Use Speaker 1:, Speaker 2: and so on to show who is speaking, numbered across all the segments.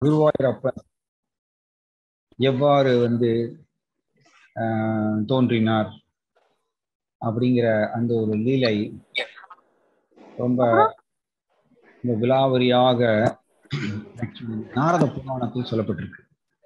Speaker 1: குருவாயூரப்பன் எவ்வாறு வந்து ஆஹ், தோன்றினார் அப்படிங்கிற அந்த ஒரு லீலை ரொம்ப இந்த விலாவரியாக actually நாரத புராணத்தில் சொல்லப்பட்டிருக்கு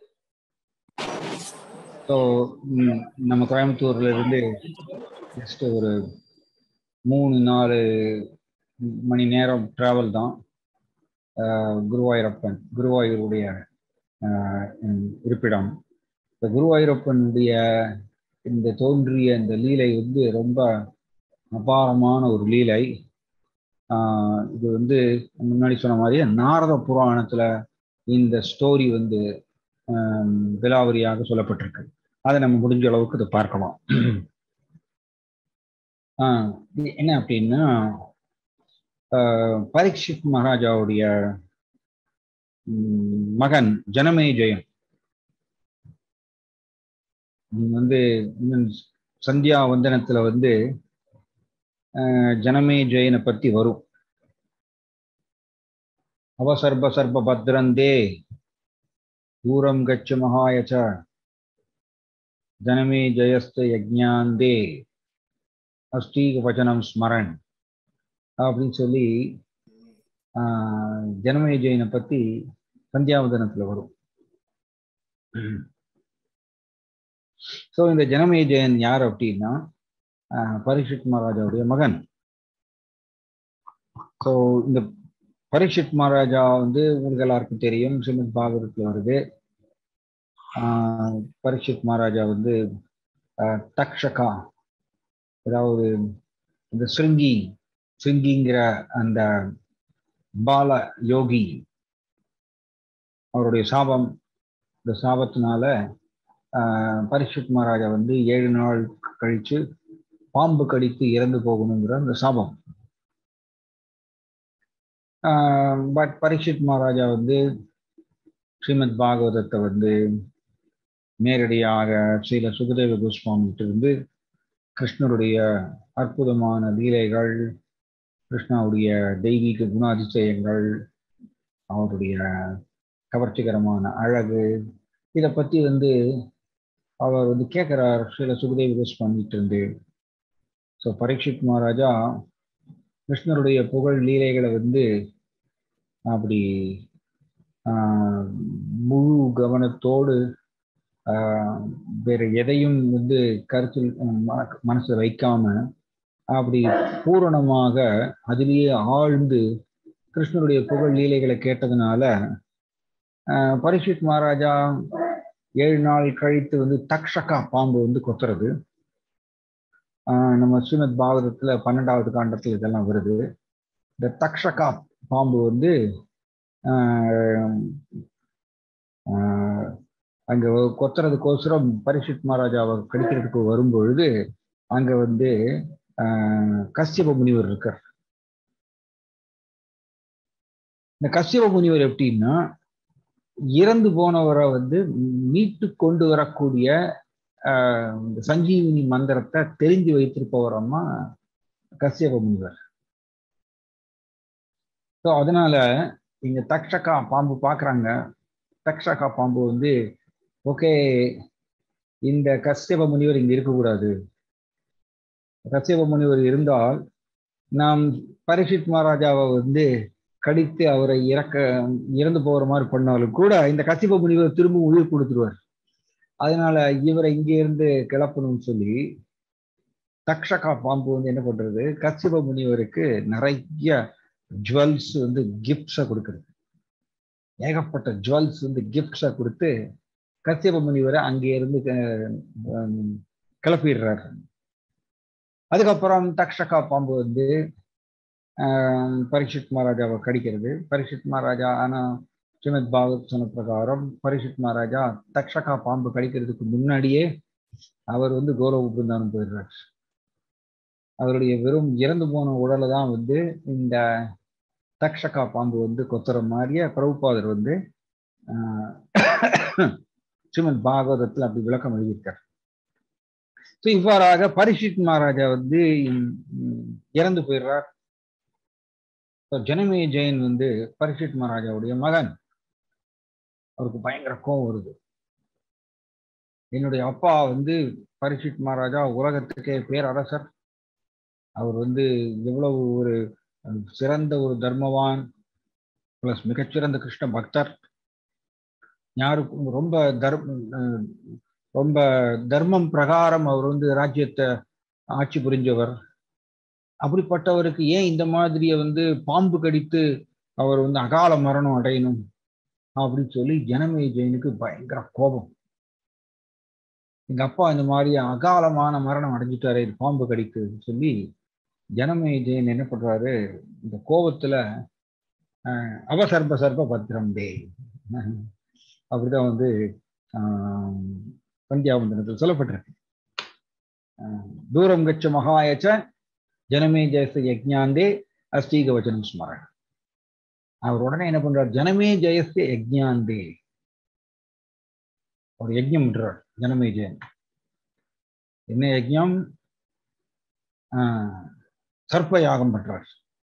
Speaker 1: ஸோ நம்ம கோயம்புத்தூர்ல இருந்து ஜஸ்ட் ஒரு மூணு நாலு மணி நேரம் டிராவல் தான் ஆஹ், குருவாயூரப்பன் குருவாயூருடைய ஆஹ், உம், இருப்பிடம் இந்த குருவாயூரப்பனுடைய இந்த தோன்றிய இந்த லீலை வந்து ரொம்ப அபாரமான ஒரு லீலை ஆஹ், இது வந்து முன்னாடி சொன்ன மாதிரியே நாரத புராணத்துல இந்த ஸ்டோரி வந்து ஆஹ், விலாவரியாக சொல்லப்பட்டிருக்கு அதை நம்ம முடிஞ்ச அளவுக்கு இதை பார்க்கலாம் ஆஹ், இது என்ன அப்படின்னா ஆஹ், பரீட்சித் மகாராஜாவுடைய உம், மகன் ஜனமேஜயன் உம் வந்து இன்னும் சந்தியா வந்தனத்துல வந்து ஆஹ், ஜனமேஜயனை பத்தி வரும் அவசர்ப சர்ப பத்ரந்தே தூரம் கச்ச மகாயச்ச ஜனமே ஜெயஸ்த யஜ்ஞாந்தே அஸ்தீக வச்சனம் ஸ்மரன் அப்படின்னு சொல்லி ஆஹ், ஜனமேஜயனை பத்தி சந்தியாவதனத்துல வரும் ஸோ இந்த ஜனமேஜயன் யார் அப்படின்னா ஆஹ், பரீட்சித் மகாராஜாவுடைய மகன் ஸோ இந்த பரீட்சித் மகாராஜா வந்து உங்களுக்கு எல்லாருக்கும் தெரியும் ஸ்ரீமத் பாகவதத்தில் வருது ஆஹ், பரீட்சித் மகாராஜா வந்து ஆஹ், தக்ஷகா அதாவது இந்த சிருங்கி சிருங்கிங்கிற அந்த பால யோகி அவருடைய சாபம் இந்த சாபத்தினால ஆஹ், பரீட்சித் மகாராஜா வந்து ஏழு நாள் கழிச்சு பாம்பு கடித்து இறந்து போகணுங்கிற அந்த சாபம் பட் பரீட்சித் மகாராஜா வந்து ஸ்ரீமத் பாகவதத்தை வந்து நேரடியாக ஸ்ரீல சுகதேவ கோஸ்வாமிகிட்ட இருந்து கிருஷ்ணருடைய அற்புதமான லீலைகள் கிருஷ்ணாவுடைய தெய்வீக குணாதிசயங்கள் அவருடைய கவர்ச்சிகரமான அழகு இதை பத்தி வந்து அவர் வந்து கேட்கிறார் ஸ்ரீல சுகதேவ கோஸ்வாமிகிட்ட இருந்து ஸோ பரீட்சித் மகாராஜா கிருஷ்ணருடைய புகழ் லீலைகளை வந்து அப்படி ஆஹ், முழு கவனத்தோடு ஆஹ், வேற எதையும் வந்து கருத்தில் ம- மனசுல வைக்காம அப்படி பூரணமாக அதிலேயே ஆழ்ந்து கிருஷ்ணருடைய புகழ் லீலைகளை கேட்டதுனால ஆஹ், பரீட்சித் மகாராஜா ஏழு நாள் கழித்து வந்து தக்ஷகா பாம்பு வந்து கொத்துறது ஆஹ், நம்ம ஸ்ரீமத் பாகவதத்துல பன்னெண்டாவது காண்டத்துல இதெல்லாம் வருது இந்த தக்ஷகா பாம்பு வந்து ஆஹ், ஆஹ், அங்க கொத்துறதுக்கோசரம் பரீட்சித் மகாராஜாவை கடிக்கிறதுக்கு வரும்பொழுது அங்க வந்து ஆஹ், கஷ்யப முனிவர் இருக்கார் இந்த கஷ்யப முனிவர் எப்படின்னா இறந்து போனவரை வந்து மீட்டு கொண்டு வரக்கூடிய ஆஹ், இந்த சஞ்சீவினி மந்திரத்தை தெரிஞ்சு வைத்திருப்பவரம்மா கஷ்யப முனிவர் ஸோ அதனால இங்க தக்ஷகா பாம்பு பார்க்குறாங்க தக்ஷகா பாம்பு வந்து ஓகே இந்த கஷ்யப முனிவர் இங்க இருக்கக்கூடாது கஷ்யப முனிவர் இருந்தால் நாம் பரீட்சித் மகாராஜாவை வந்து கடித்து அவரை இறக்க இறந்து போகிற மாதிரி பண்ணாலும் கூட இந்த கசிப முனிவர் திரும்ப உயிர் கொடுத்துருவார் அதனால இவரை இங்கே இருந்து கிளப்பணும்னு சொல்லி தக்ஷகா பாம்பு வந்து என்ன பண்றது கசிப முனிவருக்கு நிறைய ஜுவல்ஸ் வந்து கிஃப்ட்ஸா கொடுக்குறது ஏகப்பட்ட ஜுவல்ஸ் வந்து கிஃப்ட்ஸா கொடுத்து கசிப முனிவரை அங்கே இருந்து க- ஹம் கிளப்பிடுறாரு அதுக்கப்புறம் தக்ஷகா பாம்பு வந்து ஆஹ், பரீட்சித் மகாராஜாவை கடிக்கிறது பரீட்சித் மகாராஜா ஆனா ஸ்ரீமத் பாகவத் சொன்ன பிரகாரம் பரீட்சித் மகாராஜா தக்ஷகா பாம்பு கடிக்கிறதுக்கு முன்னாடியே அவர் வந்து கௌரவ பிருந்தானம் போயிடுறார் அவருடைய வெறும் இறந்து போன உடலை தான் வந்து இந்த தக்ஷகா பாம்பு வந்து கொத்துற மாதிரியே பிரபுபாதர் வந்து ஆஹ், ஸ்ரீமத் பாகவதத்தில் அப்படி விளக்கம் எழுதியிருக்கார் ஸோ இவ்வாறாக பரிஷித் மகாராஜா வந்து ம், ம், இறந்து போயிடுறார் ஸோ ஜனமே ஜெயின் வந்து பரிஷித் மகாராஜாவுடைய மகன் அவருக்கு பயங்கர கோபம் வருது என்னுடைய அப்பா வந்து பரீட்சித் மகாராஜா உலகத்துக்கே பேரரசர் அவர் வந்து எவ்வளவு ஒரு சிறந்த ஒரு தர்மவான் பிளஸ் மிகச்சிறந்த கிருஷ்ண பக்தர் யாருக்கும் ரொம்ப தர்ம ரொம்ப தர்மம் பிரகாரம் அவர் வந்து ராஜ்யத்தை ஆட்சி புரிஞ்சவர் அப்படிப்பட்டவருக்கு ஏன் இந்த மாதிரிய வந்து பாம்பு கடித்து அவர் வந்து அகால மரணம் அடையணும் அப்படின்னு சொல்லி ஜனமே ஜெயினுக்கு பயங்கர கோபம் எங்க அப்பா இந்த மாதிரி அகாலமான மரணம் அடைஞ்சிட்டாரு இது பாம்பு கடிக்குன்னு சொல்லி ஜனமே ஜெயின் என்ன பண்றாரு இந்த கோபத்துல அவசர்ப சர்ப பத்திரம் டே அப்படிதான் வந்து சந்தியாவந்தனத்தில் சொல்லப்பட்டிருக்கு தூரம் கச்ச மகாயச்ச ஜனமே ஜெயச யஜ்ஞாந்தே அஸ்தீக வச்சனம் ஸ்மரண் அவர் உடனே என்ன பண்றார் ஜனமே ஜெயச யஜ்ஞாந்தே ஒரு யஜ்ஞம் விடுறார் ஜனமே ஜெயன் என்ன யஜ்ஞம் சர்ப்ப யாகம் பண்றார்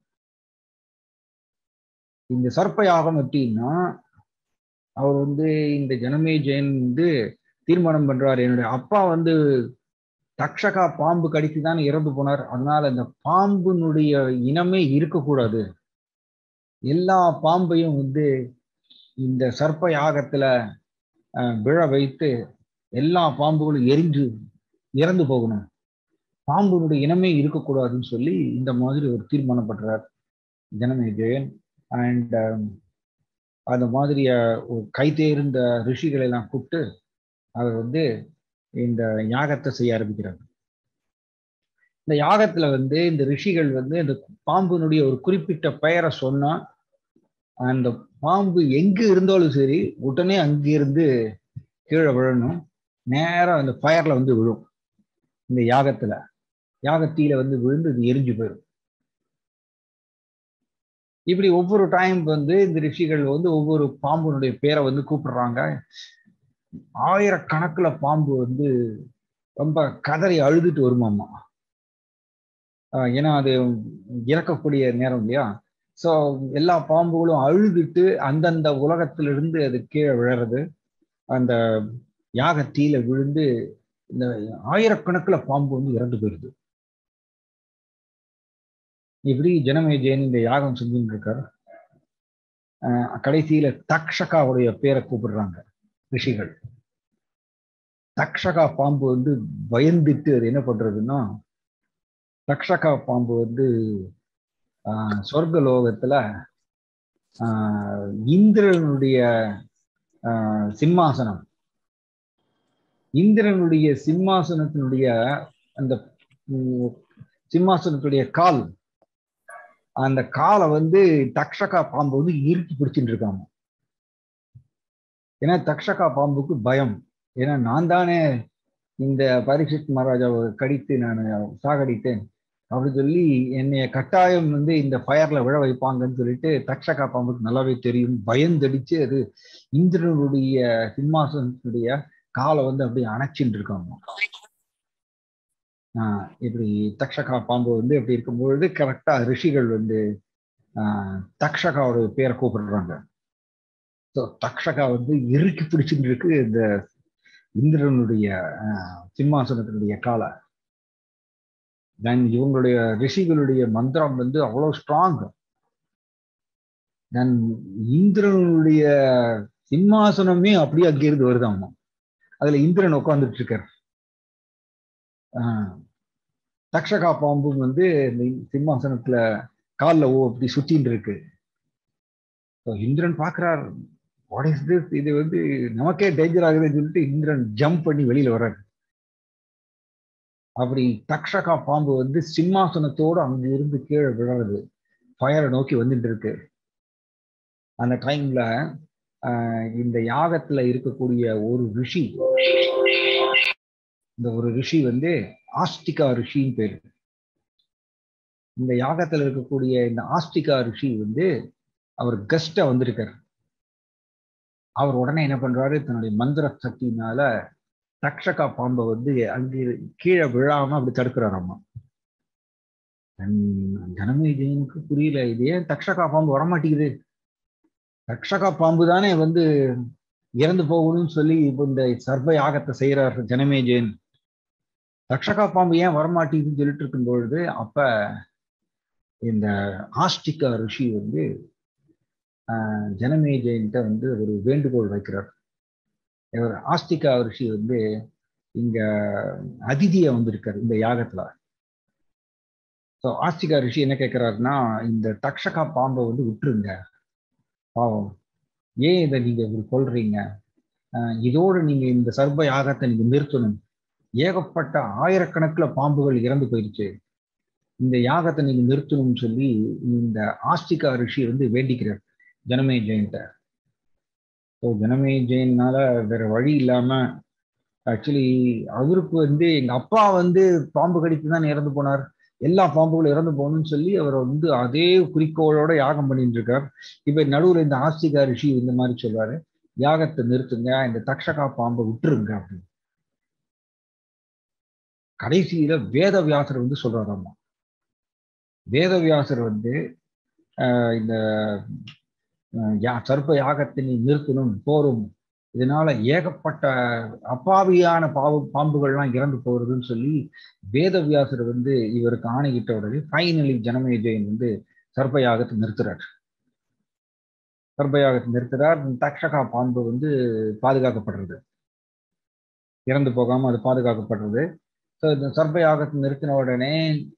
Speaker 1: இந்த சர்ப்ப யாகம் எப்படின்னா அவர் வந்து இந்த ஜனமே ஜெயன் வந்து தீர்மானம் பண்றார் என்னுடைய அப்பா வந்து தக்ஷகா பாம்பு கடித்து தான் இறந்து போனார் அதனால அந்த பாம்பினுடைய இனமே இருக்கக்கூடாது எல்லா பாம்பையும் வந்து இந்த சர்ப்ப யாகத்துல விழ வைத்து எல்லா பாம்புகளும் எரிஞ்சு இறந்து போகணும் பாம்புனுடைய இனமே இருக்கக்கூடாதுன்னு சொல்லி இந்த மாதிரி ஒரு தீர்மானம் பண்றார் ஜனமே ஜெயன் அண்ட் அந்த மாதிரி கை தேர்ந்த ரிஷிகளை எல்லாம் கூப்பிட்டு அவர் வந்து இந்த யாகத்தை செய்ய ஆரம்பிக்கிறாங்க இந்த யாகத்துல வந்து இந்த ரிஷிகள் வந்து இந்த பாம்பினுடைய ஒரு குறிப்பிட்ட பெயரை சொன்னா அந்த பாம்பு எங்க இருந்தாலும் சரி உடனே அங்கிருந்து கீழே விழணும் நேரம் அந்த ஃபயர்ல வந்து விழும் இந்த யாகத்துல யாகத்தீல வந்து விழுந்து இது எரிஞ்சு போயிடும் இப்படி ஒவ்வொரு டைம் வந்து இந்த ரிஷிகள் வந்து ஒவ்வொரு பாம்புனுடைய பேரை வந்து கூப்பிடுறாங்க ஆயிரக்கணக்குல பாம்பு வந்து ரொம்ப கதறி அழுதுட்டு வருமாமா ஏன்னா அது இறக்கக்கூடிய நேரம் இல்லையா ஸோ எல்லா பாம்புகளும் அழுதுட்டு அந்தந்த உலகத்திலிருந்து அது கீழே விழறது அந்த யாகத்தீல விழுந்து இந்த ஆயிரக்கணக்கில் பாம்பு வந்து இறந்து போயிடுது இப்படி ஜனமே ஜெயன் இந்த யாகம் செஞ்சுட்டு இருக்காரு கடைசியில தக்ஷகாவுடைய பேரை கூப்பிடுறாங்க ரிஷிகள் தக்ஷகா பாம்பு வந்து பயந்துட்டு அது என்ன பண்றதுன்னா தக்ஷகா பாம்பு வந்து சொர்க்க லோகத்துல இந்திரனுடைய சிம்மாசனம் இந்திரனுடைய சிம்மாசனத்தினுடைய அந்த சிம்மாசனத்துடைய கால் அந்த காலை வந்து தக்ஷகா பாம்பு வந்து இறுக்கி பிடிச்சிட்டு இருக்காங்க ஏன்னா தக்ஷகா பாம்புக்கு பயம் ஏன்னா நான் தானே இந்த பரீட்சித் மகாராஜாவை கடித்து நான் சாகடித்தேன் அப்படின்னு சொல்லி என்னைய கட்டாயம் வந்து இந்த ஃபயர்ல விழ வைப்பாங்கன்னு சொல்லிட்டு தக்ஷகா பாம்புக்கு நல்லாவே தெரியும் பயந்தடிச்சு அது இந்திரனுடைய சிம்மாசனத்துடைய காலை வந்து அப்படியே அணைச்சிட்டு இருக்காங்க ஆஹ் இப்படி தக்ஷகா பாம்பு வந்து எப்படி இருக்கும்பொழுது கரெக்டா ரிஷிகள் வந்து ஆஹ் தக்ஷகாவோட பேரை கூப்பிடுறாங்க ஸோ தக்ஷகா வந்து இறுக்கி பிடிச்சிட்டு இருக்கு இந்த இந்திரனுடைய சிம்மாசனத்தினுடைய காலை தென் இவங்களுடைய ரிஷிகளுடைய மந்திரம் வந்து அவ்வளோ ஸ்ட்ராங் தென் இந்திரனுடைய சிம்மாசனமே அப்படியே அங்கிருந்து வருதாமா அதுல இந்திரன் உட்காந்துட்டு இருக்கார் தக்ஷகா பாம்பும் வந்து இந்த சிம்மாசனத்துல காலில் ஓ அப்படி சுத்தின்னு இருக்கு இந்திரன் பாக்குறார் வாட் இஸ் திஸ் இது வந்து நமக்கே டேஞ்சர் ஆகுதுன்னு சொல்லிட்டு இந்திரன் ஜம்ப் பண்ணி வெளியில வர்றாரு அப்படி தக்ஷகா பாம்பு வந்து சிம்மாசனத்தோடு அங்க இருந்து கீழே விழறது ஃபயரை நோக்கி வந்துட்டு இருக்கு அந்த டைம்ல இந்த யாகத்துல இருக்கக்கூடிய ஒரு ரிஷி இந்த ஒரு ரிஷி வந்து ஆஸ்திகா ரிஷின்னு பேரு இந்த யாகத்துல இருக்கக்கூடிய இந்த ஆஸ்திகா ரிஷி வந்து அவர் கெஸ்டா வந்திருக்கார் அவர் உடனே என்ன பண்றாரு தன்னுடைய மந்திர சக்தினால தக்ஷகா பாம்பை வந்து அங்கே கீழே விழாம அப்படி தடுக்கிறாராமா ஜனமேஜயனுக்கு புரியல இது ஏன் தக்ஷகா பாம்பு வரமாட்டேங்குது தக்ஷகா பாம்பு தானே வந்து இறந்து போகணும்னு சொல்லி இப்போ இந்த சர்ப யாகத்தை செய்யறார் ஜனமேஜயன் தக்ஷகா பாம்பு ஏன் வரமாட்டேங்குதுன்னு சொல்லிட்டு இருக்கும் பொழுது அப்ப இந்த ஆஸ்டிகா ரிஷி வந்து ஜனமேஜயன்ட்ட வந்து ஒரு வேண்டுகோள் வைக்கிறார் இவர் ஆஸ்திகா ரிஷி வந்து இங்க அதிதியா வந்திருக்காரு இந்த யாகத்துல ஸோ ஆஸ்திகா ரிஷி என்ன கேட்கிறாருன்னா இந்த தக்ஷகா பாம்பை வந்து விட்டுருங்க பாவம் ஏன் இதை நீங்க இப்படி கொள்றீங்க இதோடு நீங்க இந்த சர்ப யாகத்தை நீங்க நிறுத்தணும் ஏகப்பட்ட ஆயிரக்கணக்கில் பாம்புகள் இறந்து போயிடுச்சு இந்த யாகத்தை நீங்க நிறுத்தணும்னு சொல்லி இந்த ஆஸ்திகா ரிஷி வந்து வேண்டிக்கிறார் ஜனமே ஜெயன்ட்ட ஸோ ஜனமே ஜெயின்னால வேற வழி இல்லாம ஆக்சுவலி அவருக்கு வந்து எங்க அப்பா வந்து பாம்பு கடித்து தான் இறந்து போனார் எல்லா பாம்புகளும் இறந்து போகணும்னு சொல்லி அவர் வந்து அதே குறிக்கோளோட யாகம் பண்ணிட்டு இருக்கார் இப்ப நடுவில் இந்த ஆஸ்திகா ரிஷி இந்த மாதிரி சொல்றாரு யாகத்தை நிறுத்துங்க இந்த தக்ஷகா பாம்பை விட்டுருங்க அப்படின்னு கடைசியில வேதவியாசர் வந்து சொல்றாராமா வேதவியாசர் வந்து இந்த சர்ப்ப யாகத்தை நீ நிறுத்தணும் போரும் இதனால ஏகப்பட்ட அப்பாவியான பாவு பாம்புகள்லாம் இறந்து போறதுன்னு சொல்லி வேதவியாசர் வந்து இவருக்கு ஆணையிட்ட உடனே ஃபைனலி ஜனமேஜயன் வந்து சர்ப்பயாகத்தை நிறுத்துறார் சர்ப்பயாகத்தை நிறுத்துறார் தக்ஷகா பாம்பு வந்து பாதுகாக்கப்படுறது இறந்து போகாம அது பாதுகாக்கப்படுறது ஸோ இந்த சர்ப்பயாகத்தை நிறுத்தின உடனே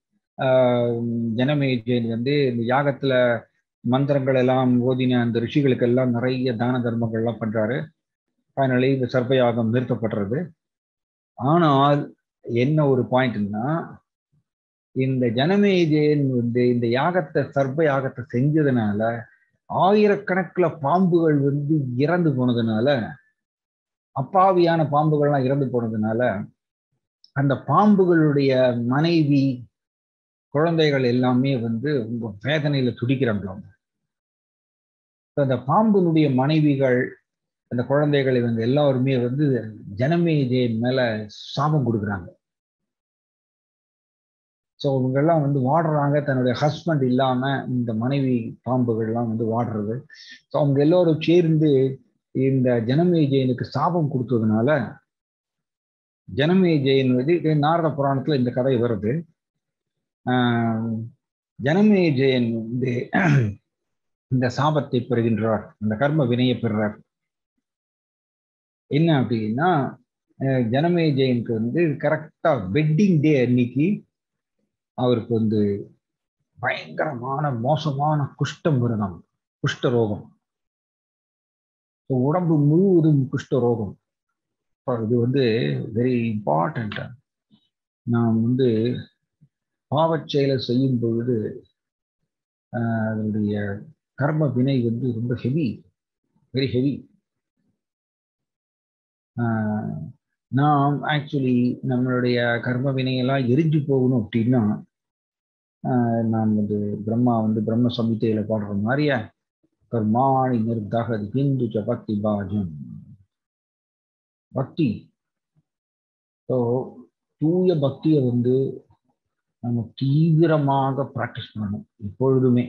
Speaker 1: ஜனமேஜயன் வந்து இந்த யாகத்துல மந்திரங்கள் எல்லாம் ஓதின அந்த ரிஷிகளுக்கு எல்லாம் நிறைய தான தர்மங்கள்லாம் பண்றாரு ஃபைனலி இந்த சர்ப்பயாகம் நிறுத்தப்படுறது ஆனால் என்ன ஒரு பாயிண்ட்னா இந்த ஜனமேஜயன் வந்து இந்த யாகத்தை சர்ப்ப யாகத்தை செஞ்சதுனால ஆயிரக்கணக்கில் பாம்புகள் வந்து இறந்து போனதுனால அப்பாவியான பாம்புகள்லாம் இறந்து போனதுனால அந்த பாம்புகளுடைய மனைவி குழந்தைகள் எல்லாமே வந்து ரொம்ப வேதனையில துடிக்கிறாங்களாம் அந்த பாம்பினுடைய மனைவிகள் அந்த குழந்தைகள் இவங்க எல்லாருமே வந்து ஜனமேஜயன் மேல சாபம் கொடுக்குறாங்க ஸோ இவங்கெல்லாம் வந்து வாடுறாங்க தன்னுடைய ஹஸ்பண்ட் இல்லாம இந்த மனைவி பாம்புகள்லாம் வந்து வாடுறது ஸோ அவங்க எல்லோரும் சேர்ந்து இந்த ஜனமேஜயனுக்கு சாபம் கொடுத்ததுனால ஜனமேஜயன் வந்து நாரத புராணத்துல இந்த கதை வருது ஜனமேஜயன் வந்து இந்த சாபத்தை பெறுகின்றார் இந்த கர்ம வினையை பெறுறார் என்ன அப்படின்னா ஜனமேஜயனுக்கு வந்து கரெக்டா வெட்டிங் டே அன்னைக்கு அவருக்கு வந்து பயங்கரமான மோசமான குஷ்டம் வருதாம் குஷ்ட ரோகம் உடம்பு முழுவதும் குஷ்ட ரோகம் இது வந்து வெரி இம்பார்ட்டண்ட் நாம் வந்து பாவச் செயலை செய்யும் பொழுது அதனுடைய கர்ம வினை வந்து ரொம்ப ஹெவி வெரி ஹெவி நாம் ஆக்சுவலி நம்மளுடைய கர்ம வினையெல்லாம் எரிஞ்சு போகணும் அப்படின்னா நாம் வந்து பிரம்மா வந்து பிரம்ம சமித்தையில பாடுற மாதிரியா கர்மாணி நிர்தகதி ஹிந்து ச பக்தி பாஜம் பக்தி ஸோ தூய பக்தியை வந்து நம்ம தீவிரமாக ப்ராக்டிஸ் பண்ணணும் எப்பொழுதுமே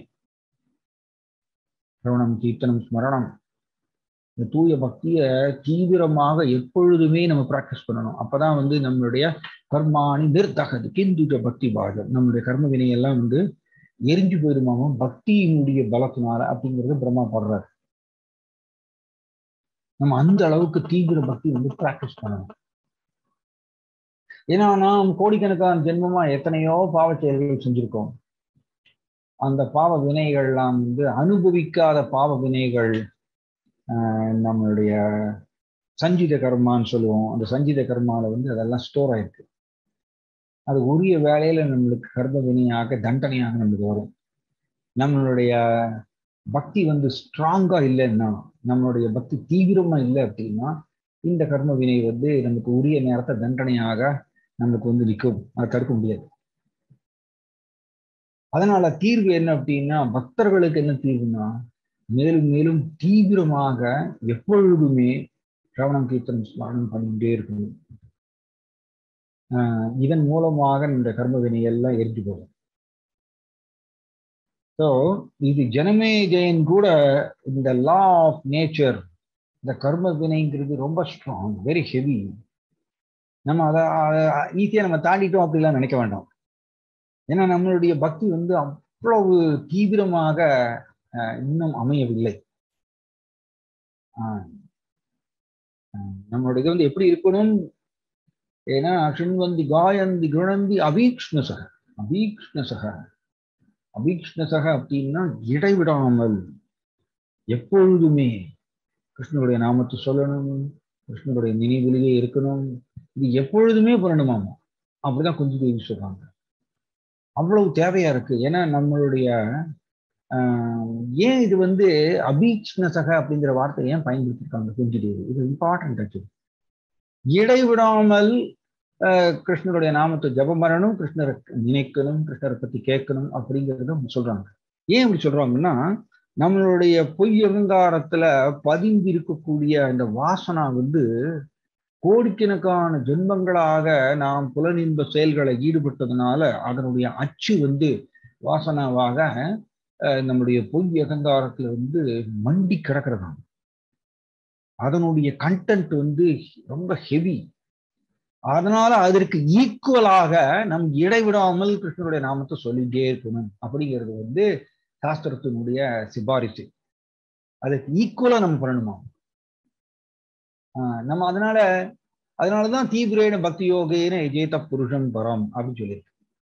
Speaker 1: சிரவணம் கீர்த்தனம் ஸ்மரணம் இந்த தூய பக்தியை தீவிரமாக எப்பொழுதுமே நம்ம ப்ராக்டிஸ் பண்ணணும் அப்பதான் வந்து நம்மளுடைய கர்மானி நிர்தகது கிந்துஜ பக்தி பாகம் நம்மளுடைய கர்ம வினையெல்லாம் வந்து எரிஞ்சு போயிடுமாமோ பக்தியினுடைய பலத்தினால அப்படிங்கிறது பிரம்மா பாடுறாரு நம்ம அந்த அளவுக்கு தீவிர பக்தி வந்து ப்ராக்டிஸ் பண்ணணும் ஏன்னா நாம் கோடிக்கணக்கான ஜென்மமா எத்தனையோ பாவ செயல்கள் செஞ்சிருக்கோம் அந்த பாவ வினைகள்லாம் வந்து அனுபவிக்காத பாவ வினைகள் நம்மளுடைய சஞ்சித கர்மான்னு சொல்லுவோம் அந்த சஞ்சித கர்மால வந்து அதெல்லாம் ஸ்டோர் ஆயிருக்கு அது உரிய வேலையில நம்மளுக்கு கர்ம வினையாக தண்டனையாக நம்மளுக்கு வரும் நம்மளுடைய பக்தி வந்து ஸ்ட்ராங்கா இல்லைன்னா நம்மளுடைய பக்தி தீவிரமா இல்லை அப்படின்னா இந்த கர்ம வினை வந்து நமக்கு உரிய நேரத்தை தண்டனையாக நமக்கு வந்து நிற்கும் அதை தடுக்க முடியாது அதனால தீர்வு என்ன அப்படின்னா பக்தர்களுக்கு என்ன தீர்வுனா மேலும் மேலும் தீவிரமாக எப்பொழுதுமே சிரவணம் கீர்த்தனம் ஸ்மரணம் பண்ணிக்கிட்டே இருக்கணும் இதன் மூலமாக இந்த கர்ம வினையெல்லாம் எரிஞ்சு போகும் ஸோ இது ஜனமே ஜெயன் கூட இந்த லா ஆஃப் நேச்சர் இந்த கர்ம வினைங்கிறது ரொம்ப ஸ்ட்ராங் வெரி ஹெவி நம்ம அதை ஈஸியாக நம்ம தாண்டிட்டோம் அப்படிலாம் நினைக்க வேண்டாம் ஏன்னா நம்மளுடைய பக்தி வந்து அவ்வளவு தீவிரமாக அஹ், இன்னும் அமையவில்லை ஆஹ், ஆஹ், நம்மளுடைய இது வந்து எப்படி இருக்கணும் ஏன்னா சின்வந்தி காயந்தி குணந்தி அபீக்ஷ்ணசக அபீக்ஷ்ணசக அபீக்ஷ்ணசக அப்படின்னா இடைவிடாமல் எப்பொழுதுமே கிருஷ்ணனுடைய நாமத்தை சொல்லணும் கிருஷ்ணனுடைய நினைவிலேயே இருக்கணும் இது எப்பொழுதுமே பண்ணணுமாமா அப்படிதான் கொஞ்சம் தேவி சொல்றாங்க அவ்வளவு தேவையா இருக்கு ஏன்னா நம்மளுடைய ஆஹ், ஏன் இது வந்து அபீக்ஷ்ணசக அப்படிங்கிற வார்த்தை ஏன் பயன்படுத்திருக்காங்க கொஞ்சம் தேவி இது இம்பார்ட்டன்ட் ஆக்சுவலி இடைவிடாமல் ஆஹ், கிருஷ்ணருடைய நாமத்தை ஜெபம் பண்ணணும் கிருஷ்ணரை நினைக்கணும் கிருஷ்ணரை பத்தி கேட்கணும் அப்படிங்கறத அவங்க சொல்றாங்க ஏன் இப்படி சொல்றாங்கன்னா நம்மளுடைய பொய் அகங்காரத்துல பதிந்து இருக்கக்கூடிய இந்த வாசனா வந்து கோடிக்கணக்கான ஜென்மங்களாக நாம் புலனின்ப செயல்களை ஈடுபட்டதுனால அதனுடைய அச்சு வந்து வாசனாவாக அஹ், நம்முடைய பொய் அகங்காரத்துல வந்து மண்டி கிடக்கிறதாம் அதனுடைய கண்டென்ட் வந்து ரொம்ப ஹெவி அதனால அதற்கு ஈக்குவலாக நம் இடைவிடாமல் கிருஷ்ணருடைய நாமத்தை சொல்லிட்டே இருக்கணும் அப்படிங்கிறது வந்து சாஸ்திரத்தினுடைய சிபாரிசு அதுக்கு ஈக்குவலா நம்ம பண்ணணுமா ஆஹ் நம்ம அதனால அதனாலதான் தீவிரேன பக்தி யோகேன எஜேத புருஷன் பரம் அப்படின்னு சொல்லியிருக்கு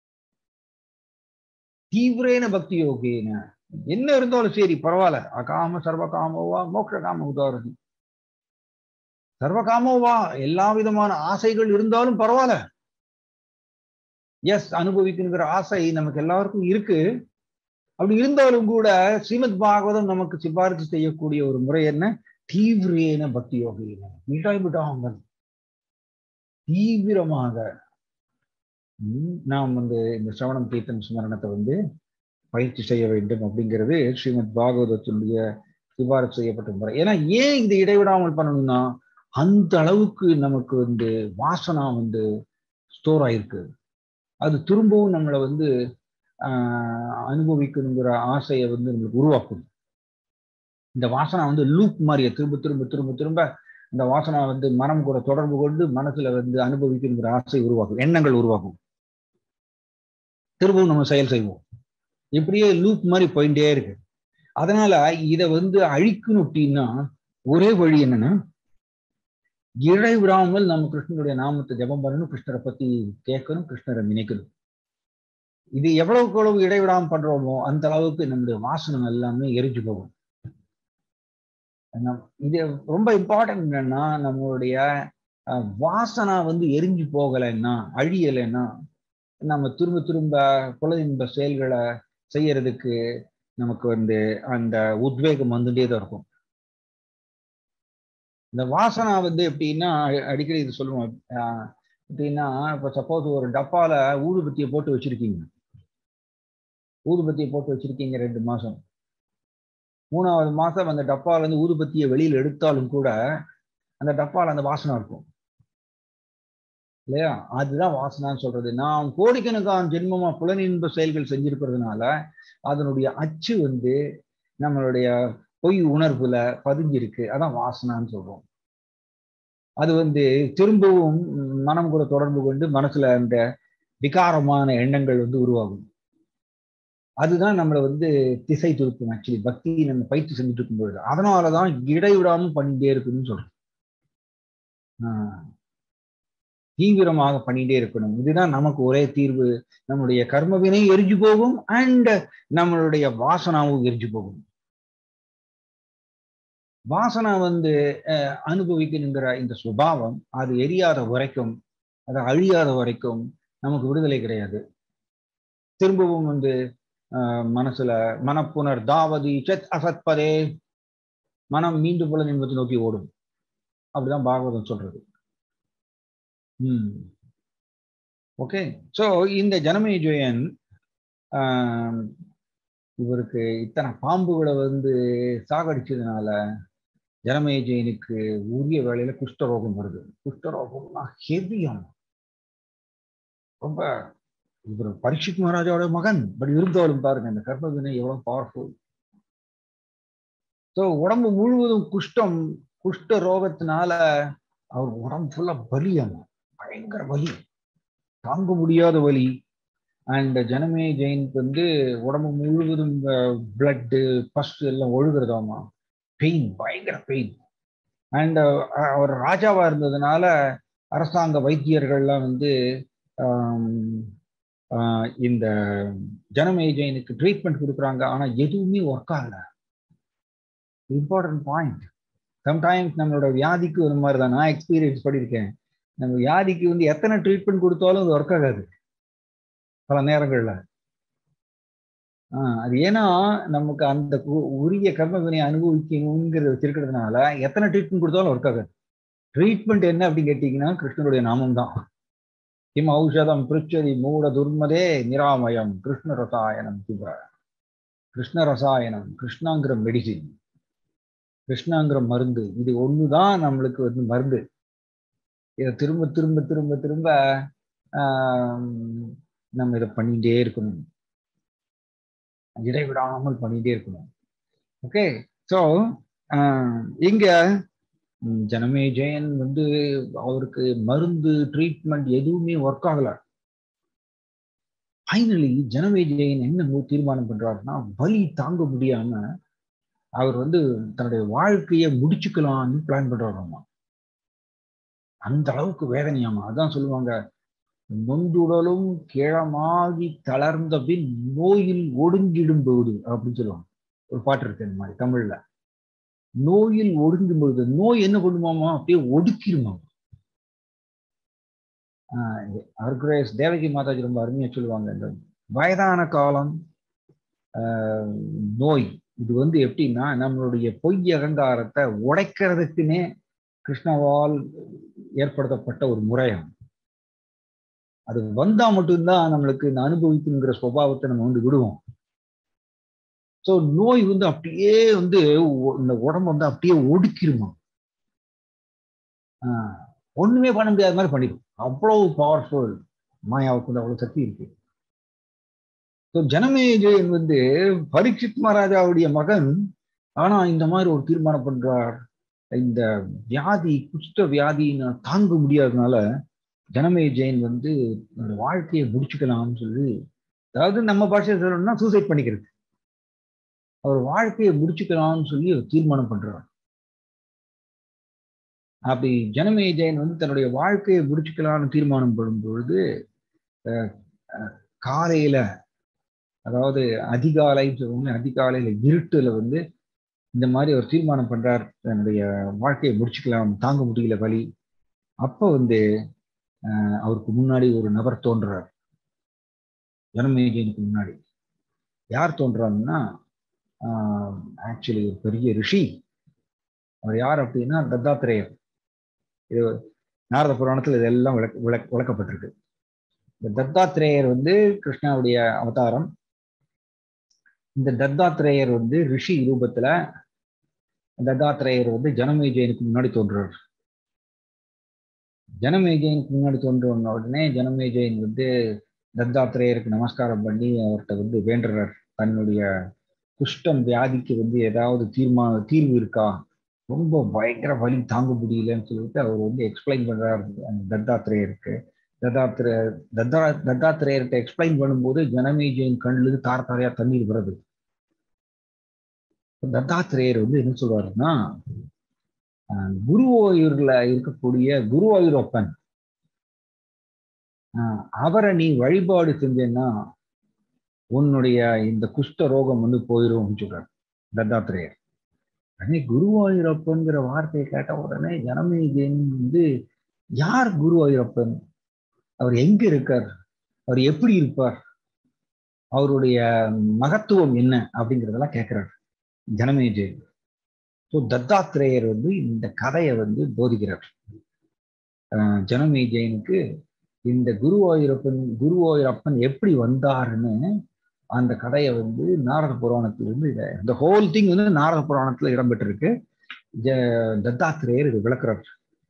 Speaker 1: தீவிரேன பக்தி யோகேன என்ன இருந்தாலும் சரி பரவாயில்ல அகாம சர்வகாமோவா மோட்ச காம உதாரணி சர்வகாமோவா எல்லா விதமான ஆசைகள் இருந்தாலும் பரவாயில்ல எஸ் அனுபவிக்கணுங்கிற ஆசை நமக்கு எல்லாருக்கும் இருக்கு அப்படி இருந்தாலும் கூட ஸ்ரீமத் பாகவதம் நமக்கு சிபாரிசு செய்யக்கூடிய ஒரு முறை என்ன தீவிரேன பக்தி யோகின விடாமல் தீவிரமாக ம், நாம் வந்து இந்த சிரவணம் கீர்த்தன் ஸ்மரணத்தை வந்து பயிற்சி செய்ய வேண்டும் அப்படிங்கிறது ஸ்ரீமத் பாகவதத்தினுடைய சிபாரிசு செய்யப்பட்ட முறை ஏன்னா ஏன் இது இடைவிடாமல் பண்ணணும்னா அந்த அளவுக்கு நமக்கு வந்து வாசனா வந்து ஸ்டோர் ஆயிருக்கு அது திரும்பவும் நம்மளை வந்து ஆஹ் அனுபவிக்கணுங்கிற ஆசையை வந்து நம்மளுக்கு உருவாக்கும் இந்த வாசனை வந்து லூப் மாதிரியே திரும்ப திரும்ப திரும்ப திரும்ப இந்த வாசனை வந்து மனம் கூட தொடர்பு கொண்டு மனசுல வந்து அனுபவிக்கணுங்கிற ஆசை உருவாக்கும் எண்ணங்கள் உருவாக்கும் திரும்பவும் நம்ம செயல் செய்வோம் இப்படியே லூப் மாதிரி போயிட்டே இருக்கு அதனால இதை வந்து அழிக்கணும் அப்படின்னா ஒரே வழி என்னன்னா இடைவிடாமல் நம்ம கிருஷ்ணனுடைய நாமத்தை ஜெபம் பண்ணணும் கிருஷ்ணரை பத்தி கேட்கணும் கிருஷ்ணரை நினைக்கணும் இது எவ்வளவுக்கு எவ்வளவு இடைவிடாம பண்றோமோ அந்த அளவுக்கு நம்முடைய வாசனம் எல்லாமே எரிஞ்சு போகும் நம்- இது ரொம்ப இம்பார்ட்டன்ட் என்னன்னா நம்மளுடைய அஹ், வாசனா வந்து எரிஞ்சு போகலைன்னா அழியலைன்னா நம்ம திரும்ப திரும்ப குல இன்ப செயல்களை செய்யறதுக்கு நமக்கு வந்து அந்த உத்வேகம் வந்துட்டே தான் இருக்கும் இந்த வாசனா வந்து எப்படின்னா அ- அடிக்கடி இது சொல்லுவோம் அஹ், எப்படின்னா இப்ப சப்போஸ் ஒரு டப்பால ஊதுபத்தியை போட்டு வச்சிருக்கீங்க ஊதுபத்தியை போட்டு வச்சிருக்கீங்க ரெண்டு மாசம் மூணாவது மாசம் அந்த டப்பால இருந்து ஊதுபத்தியை வெளியில எடுத்தாலும் கூட அந்த டப்பால அந்த வாசனை இருக்கும் இல்லையா அதுதான் வாசனான்னு சொல்றது நாம் கோடிக்கணக்கான ஜென்மமா புலனின்ப செயல்கள் செஞ்சிருக்கிறதுனால அதனுடைய அச்சு வந்து நம்மளுடைய பொய் உணர்வுல பதிஞ்சிருக்கு அதான் வாசனான்னு சொல்றோம் அது வந்து திரும்பவும் மனம் கூட தொடர்பு கொண்டு மனசுல அந்த விகாரமான எண்ணங்கள் வந்து உருவாகும் அதுதான் நம்மளை வந்து திசை திருப்பும் ஆக்சுவலி பக்தி நம்ம பயிற்சி செஞ்சுட்டு இருக்கும் பொழுது அதனாலதான் இடைவிடாம பண்ணிட்டே இருக்குன்னு சொல்றோம் ஆஹ் தீவிரமாக பண்ணிட்டே இருக்கணும் இதுதான் நமக்கு ஒரே தீர்வு நம்மளுடைய கர்மவினை எரிஞ்சு போகும் அண்ட் நம்மளுடைய வாசனாவும் எரிஞ்சு போகும் வாசனா வந்து அஹ், அனுபவிக்கணுங்கிற இந்த சுபாவம் அது எரியாத வரைக்கும் அது அழியாத வரைக்கும் நமக்கு விடுதலை கிடையாது திரும்பவும் வந்து ஆஹ், மனசுல மனப்புணர் தாவதி சத் அசத்பதே மனம் மீண்டும் போல நிம்மதி நோக்கி ஓடும் அப்படிதான் பாகவதம் சொல்றது ம் ஓகே ஸோ இந்த ஜனமேஜயன் ஆஹ், இவருக்கு இத்தனை பாம்புகளை வந்து சாகடிச்சதுனால ஜனமேஜயனுக்கு உரிய வேலையில குஷ்டரோகம் வருது குஷ்டரோகம்னா ஹெவியான ரொம்ப இவர் பரீட்சித் மகாராஜாவோட மகன் பட் இருந்தாலும் பாருங்க இந்த கர்மவினை எவ்வளவு பவர்ஃபுல் ஸோ உடம்பு முழுவதும் குஷ்டம் குஷ்ட ரோகத்தினால அவர் உடம்பு ஃபுல்லா வலியாங்க பயங்கர வலி தாங்க முடியாத வலி அண்ட் ஜனமே ஜெயினுக்கு வந்து உடம்பு முழுவதும் பிளட்டு ஃபர்ஸ்ட் எல்லாம் ஒழுகுறதாமா பெயின் பயங்கர பெயின் அண்ட் அவர் ராஜாவா இருந்ததுனால அரசாங்க வைத்தியர்கள்லாம் வந்து இந்த ஜனமே ஜெயினுக்கு ட்ரீட்மெண்ட் கொடுக்குறாங்க ஆனா எதுவுமே ஒர்க் ஆகல இம்பார்ட்டன்ட் பாயிண்ட் சம்டைம்ஸ் நம்மளோட வியாதிக்கு ஒரு மாதிரி தான் நான் எக்ஸ்பீரியன்ஸ் பண்ணியிருக்கேன் நம்ம வியாதிக்கு வந்து எத்தனை ட்ரீட்மெண்ட் கொடுத்தாலும் அது ஒர்க் ஆகாது பல நேரங்கள்ல ஆஹ் அது ஏன்னா நமக்கு அந்த உரிய கர்ம வினை அனுபவிக்கணுங்கிறது வச்சிருக்கிறதுனால எத்தனை ட்ரீட்மெண்ட் கொடுத்தாலும் ஒர்க் ஆகாது ட்ரீட்மெண்ட் என்ன அப்படின்னு கேட்டீங்கன்னா கிருஷ்ணனுடைய நாமம் தான் கிம் ஔஷதம் பிருச்சதி மூட துர்மதே நிராமயம் கிருஷ்ண ரசாயனம் சிவ கிருஷ்ண ரசாயனம் கிருஷ்ணாங்கிற மெடிசின் கிருஷ்ணாங்கிற மருந்து இது ஒண்ணுதான் நம்மளுக்கு வந்து மருந்து இதை திரும்ப திரும்ப திரும்ப திரும்ப நம்ம இதை பண்ணிட்டே இருக்கணும் இடைவிடாமல் பண்ணிட்டே இருக்கணும் ஓகே ஸோ இங்க ஜனமே ஜெயன் வந்து அவருக்கு மருந்து ட்ரீட்மெண்ட் எதுவுமே ஒர்க் ஆகல ஃபைனலி ஜனமே ஜெயன் என்ன தீர்மானம் பண்றாருன்னா வலி தாங்க முடியாம அவர் வந்து தன்னுடைய வாழ்க்கையை முடிச்சுக்கலாம்னு பிளான் பண்றாராமா அந்த அளவுக்கு வேதனையாமா அதான் சொல்லுவாங்க நொந்துடலும் கிழமாகி தளர்ந்த பின் நோயில் ஒடுங்கிடும் போது அப்படின்னு சொல்லுவாங்க ஒரு பாட்டு இருக்கு இந்த மாதிரி தமிழ்ல நோயில் ஒடுங்கும் பொழுது நோய் என்ன பண்ணுமாமா அப்படியே ஒடுக்கிடுமாமா ஆஹ் தேவகி மாதாஜி ரொம்ப அருமையா சொல்லுவாங்க இந்த வயதான காலம் நோய் இது வந்து எப்படின்னா நம்மளுடைய பொய் அகங்காரத்தை உடைக்கிறதுக்குன்னே கிருஷ்ணவால் ஏற்படுத்தப்பட்ட ஒரு முறையம் அது வந்தா மட்டும்தான் நம்மளுக்கு இந்த அனுபவிக்கணுங்கிற சுவாவத்தை நம்ம வந்து விடுவோம் ஸோ நோய் வந்து அப்படியே வந்து இந்த உடம்பு வந்து அப்படியே ஒடுக்கிருமா ஆஹ் ஒண்ணுமே பண்ண முடியாத மாதிரி பண்ணிடும் அவ்வளவு பவர்ஃபுல் மாயாவுக்கு வந்து அவ்வளவு சக்தி இருக்கு ஸோ ஜனமேஜயன் வந்து பரீட்சித் மகாராஜாவுடைய மகன் ஆனா இந்த மாதிரி ஒரு தீர்மானம் பண்றார் இந்த வியாதி குஷ்ட வியாதின்னு தாங்க முடியாததுனால ஜனமே ஜெயின் வந்து அந்த வாழ்க்கையை முடிச்சுக்கலாம்னு சொல்லி அதாவது நம்ம பாஷையை சொல்லணும்னா சூசைட் பண்ணிக்கிறது அவர் வாழ்க்கையை முடிச்சுக்கலாம்னு சொல்லி அவர் தீர்மானம் பண்றார் அப்படி ஜனமே ஜெயின் வந்து தன்னுடைய வாழ்க்கையை முடிச்சுக்கலாம்னு தீர்மானம் பண்ணும் பொழுது காலையில அதாவது அதிகாலை சொல்லுவாங்க அதிகாலையில இருட்டுல வந்து இந்த மாதிரி அவர் தீர்மானம் பண்றார் தன்னுடைய வாழ்க்கையை முடிச்சுக்கலாம் தாங்க முடியல வழி அப்ப வந்து அவருக்கு முன்னாடி ஒரு நபர் தோன்றார் ஜனமேஜனுக்கு முன்னாடி யார் தோன்றாங்கன்னா ஆக்சுவலி ஒரு பெரிய ரிஷி அவர் யார் அப்படின்னா தத்தாத்திரேயர் இது நாரத புராணத்தில் இதெல்லாம் விளக்க விளக் விளக்கப்பட்டிருக்கு இந்த தத்தாத்திரேயர் வந்து கிருஷ்ணாவுடைய அவதாரம் இந்த தத்தாத்திரேயர் வந்து ரிஷி ரூபத்துல தத்தாத்திரேயர் வந்து ஜனமேஜயனுக்கு முன்னாடி தோன்றுறார் ஜனமேஜயனுக்கு முன்னாடி தோன்ற உடனே ஜனமேஜயன் வந்து தத்தாத்திரேயருக்கு நமஸ்காரம் பண்ணி அவர்கிட்ட வந்து வேண்டுறார் தன்னுடைய குஷ்டம் வியாதிக்கு வந்து ஏதாவது தீர்மா தீர்வு இருக்கா ரொம்ப பயங்கர வலி தாங்க முடியலன்னு சொல்லிட்டு அவர் வந்து எக்ஸ்பிளைன் பண்றாரு அந்த தத்தாத்திரேயருக்கு தத்தாத்திர தத்தா தத்தாத்திரேயர்கிட்ட எக்ஸ்பிளைன் பண்ணும்போது ஜனமேஜயின் கண்ணுல தார தாரையா தண்ணீர் வருது தத்தாத்திரேயர் வந்து என்ன சொல்றாருன்னா குருவாயூர்ல இருக்கக்கூடிய குருவாயூரப்பன் அவரை நீ வழிபாடு செஞ்சேன்னா உன்னுடைய இந்த குஷ்ட ரோகம் வந்து போயிடும் அப்படின்னு சொல்றாரு தத்தாத்திரேயர் உடனே குருவாயூரப்பன்கிற வார்த்தையை கேட்ட உடனே ஜனமேஜன் வந்து யார் குருவாயூரப்பன் அவர் எங்க இருக்கார் அவர் எப்படி இருப்பார் அவருடைய மகத்துவம் என்ன அப்படிங்கிறதெல்லாம் கேட்கிறார் ஜனமேஜன் ஸோ தத்தாத்திரேயர் வந்து இந்த கதையை வந்து போதிக்கிறார் ஜனமேஜயனுக்கு இந்த குருவாயூரப்பன் குருவாயூரப்பன் எப்படி வந்தாருன்னு அந்த கதையை வந்து நாரத புராணத்திலிருந்து இதை இந்த ஹோல் திங் வந்து நாரத புராணத்துல இடம்பெற்றிருக்கு ஜ தத்தாத்திரேயர் இது விளக்குறார்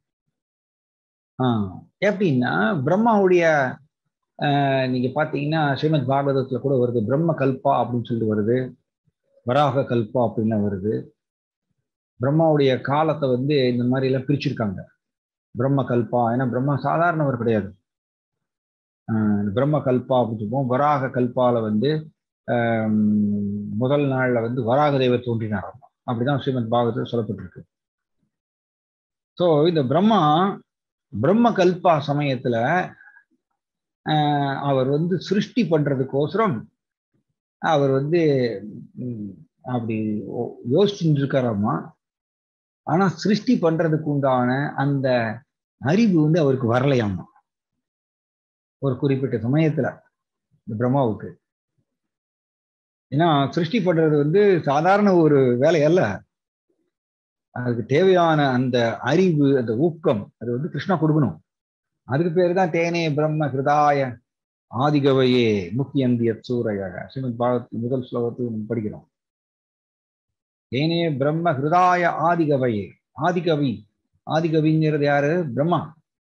Speaker 1: ஆஹ் எப்படின்னா பிரம்மாவுடைய நீங்க பாத்தீங்கன்னா ஸ்ரீமத் பாகவதத்துல கூட வருது பிரம்ம கல்பா அப்படின்னு சொல்லிட்டு வருது வராக கல்பா அப்படின்லாம் வருது பிரம்மாவுடைய காலத்தை வந்து இந்த மாதிரி எல்லாம் பிரிச்சிருக்காங்க பிரம்ம கல்பா ஏன்னா பிரம்மா சாதாரணவர் கிடையாது ஆஹ் பிரம்ம கல்பா அப்படின்னு சொல்லுவோம் வராக கல்பால வந்து ஆஹ் முதல் நாள்ல வந்து வராக தெய்வர் தோன்றினாராம் அப்படிதான் ஸ்ரீமத் பாகவத்தில் சொல்லப்பட்டிருக்கு ஸோ இந்த பிரம்மா பிரம்ம கல்பா சமயத்துல ஆஹ் அவர் வந்து சிருஷ்டி பண்றதுக்கோசரம் அவர் வந்து ம், அப்படி யோ- யோசிச்சுட்டு இருக்காராமா ஆனா சிருஷ்டி பண்றதுக்கு உண்டான அந்த அறிவு வந்து அவருக்கு வரலையாமா ஒரு குறிப்பிட்ட சமயத்துல இந்த பிரம்மாவுக்கு ஏன்னா சிருஷ்டி பண்றது வந்து சாதாரண ஒரு வேலை அல்ல அதுக்கு தேவையான அந்த அறிவு அந்த ஊக்கம் அது வந்து கிருஷ்ணா கொடுக்கணும் அதுக்கு பேர் தான் தேனே பிரம்ம ஹிருதாய ஆதிகவையே முக்கியந்திய சூரையாக ஸ்ரீமத் பாகவத் முதல் ஸ்லோகத்தில் நம்ம படிக்கிறோம் தேனே பிரம்ம ஹிருதாய ஆதிகவையே ஆதிகவி ஆதிகவிங்கிறது யாரு பிரம்மா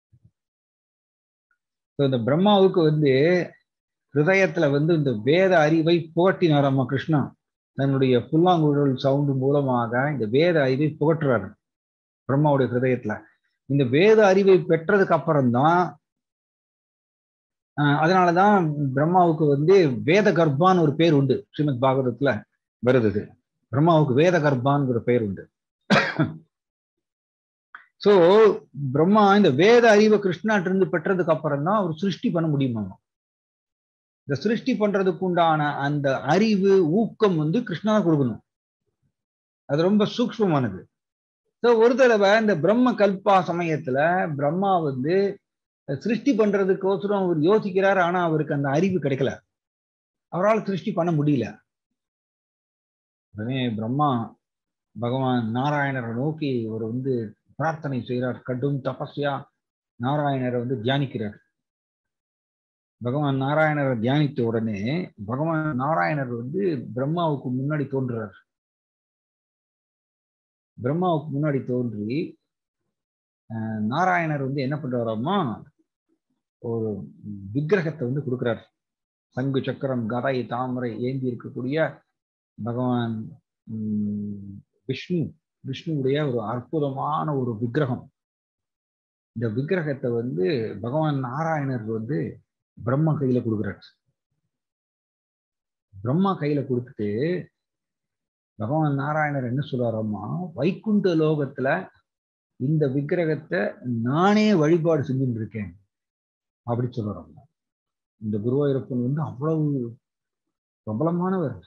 Speaker 1: So, இந்த பிரம்மாவுக்கு வந்து ஹிருதயத்துல வந்து இந்த வேத அறிவை புகட்டினாராமா கிருஷ்ணா தன்னுடைய புல்லாங்குழல் சவுண்டு மூலமாக இந்த வேத அறிவை புகட்டுறாரு பிரம்மாவுடைய ஹிருதயத்துல இந்த வேத அறிவை பெற்றதுக்கு அப்புறம்தான் ஆஹ் அதனாலதான் பிரம்மாவுக்கு வந்து வேத கர்ப்பான்னு ஒரு பேர் உண்டு ஸ்ரீமத் பாகவதத்துல வருது இது. பிரம்மாவுக்கு வேத கர்ப்பான்னு ஒரு பேர் உண்டு சோ பிரம்மா இந்த வேத அறிவை கிருஷ்ணாட்ட இருந்து பெற்றதுக்கு அப்புறம் தான் அவர் சிருஷ்டி பண்ண முடியுமா இந்த சிருஷ்டி பண்றதுக்கு உண்டான அந்த அறிவு ஊக்கம் வந்து கிருஷ்ணா தான் கொடுக்கணும் அது ரொம்ப சூக்ஷ்மமானது ஸோ ஒரு தடவை இந்த பிரம்ம கல்பா சமயத்துல பிரம்மா வந்து சிருஷ்டி பண்றதுக்கோசரம் அவர் யோசிக்கிறார் ஆனா அவருக்கு அந்த அறிவு கிடைக்கல அவரால் சிருஷ்டி பண்ண முடியல உடனே பிரம்மா பகவான் நாராயணரை நோக்கி அவர் வந்து பிரார்த்தனை செய்கிறார் கடும் தபஸ்யா நாராயணரை வந்து தியானிக்கிறார் பகவான் நாராயணரை தியானித்த உடனே பகவான் நாராயணர் வந்து பிரம்மாவுக்கு முன்னாடி தோன்றுறார் பிரம்மாவுக்கு முன்னாடி தோன்றி அஹ், நாராயணர் வந்து என்ன பண்றாராமா ஒரு விக்கிரகத்தை வந்து கொடுக்கிறார் சங்கு சக்கரம் கதை தாமரை ஏந்தி இருக்கக்கூடிய பகவான் உம், விஷ்ணு விஷ்ணுவுடைய ஒரு அற்புதமான ஒரு விக்கிரகம் இந்த விக்கிரகத்தை வந்து பகவான் நாராயணர் வந்து பிரம்மா கையில கொடுக்குறார் பிரம்மா கையில கொடுத்துட்டு பகவான் நாராயணர் என்ன சொல்றாராமா வைகுண்ட லோகத்துல இந்த விக்கிரகத்தை நானே வழிபாடு செஞ்சுட்டு இருக்கேன் அப்படி சொல்றாங்க இந்த குருவாயூரப்பன் வந்து அவ்வளவு பிரபலமானவர்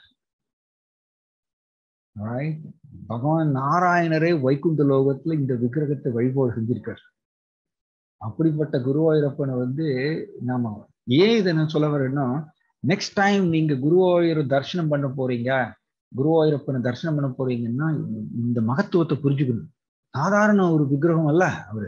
Speaker 1: Alright? பகவான் நாராயணரே வைகுண்ட லோகத்துல இந்த விக்கிரகத்தை வழிபாடு செஞ்சிருக்கார் அப்படிப்பட்ட குருவாயூரப்பனை வந்து நாம ஏன் இதை நான் சொல்ல வரேன்னா நெக்ஸ்ட் டைம் நீங்க குருவாயூர் தரிசனம் பண்ண போறீங்க குருவாயூரப்பனை தரிசனம் பண்ண போறீங்கன்னா இந்த மகத்துவத்தை புரிஞ்சுக்கணும் சாதாரண ஒரு விக்கிரகம் அல்ல அவரு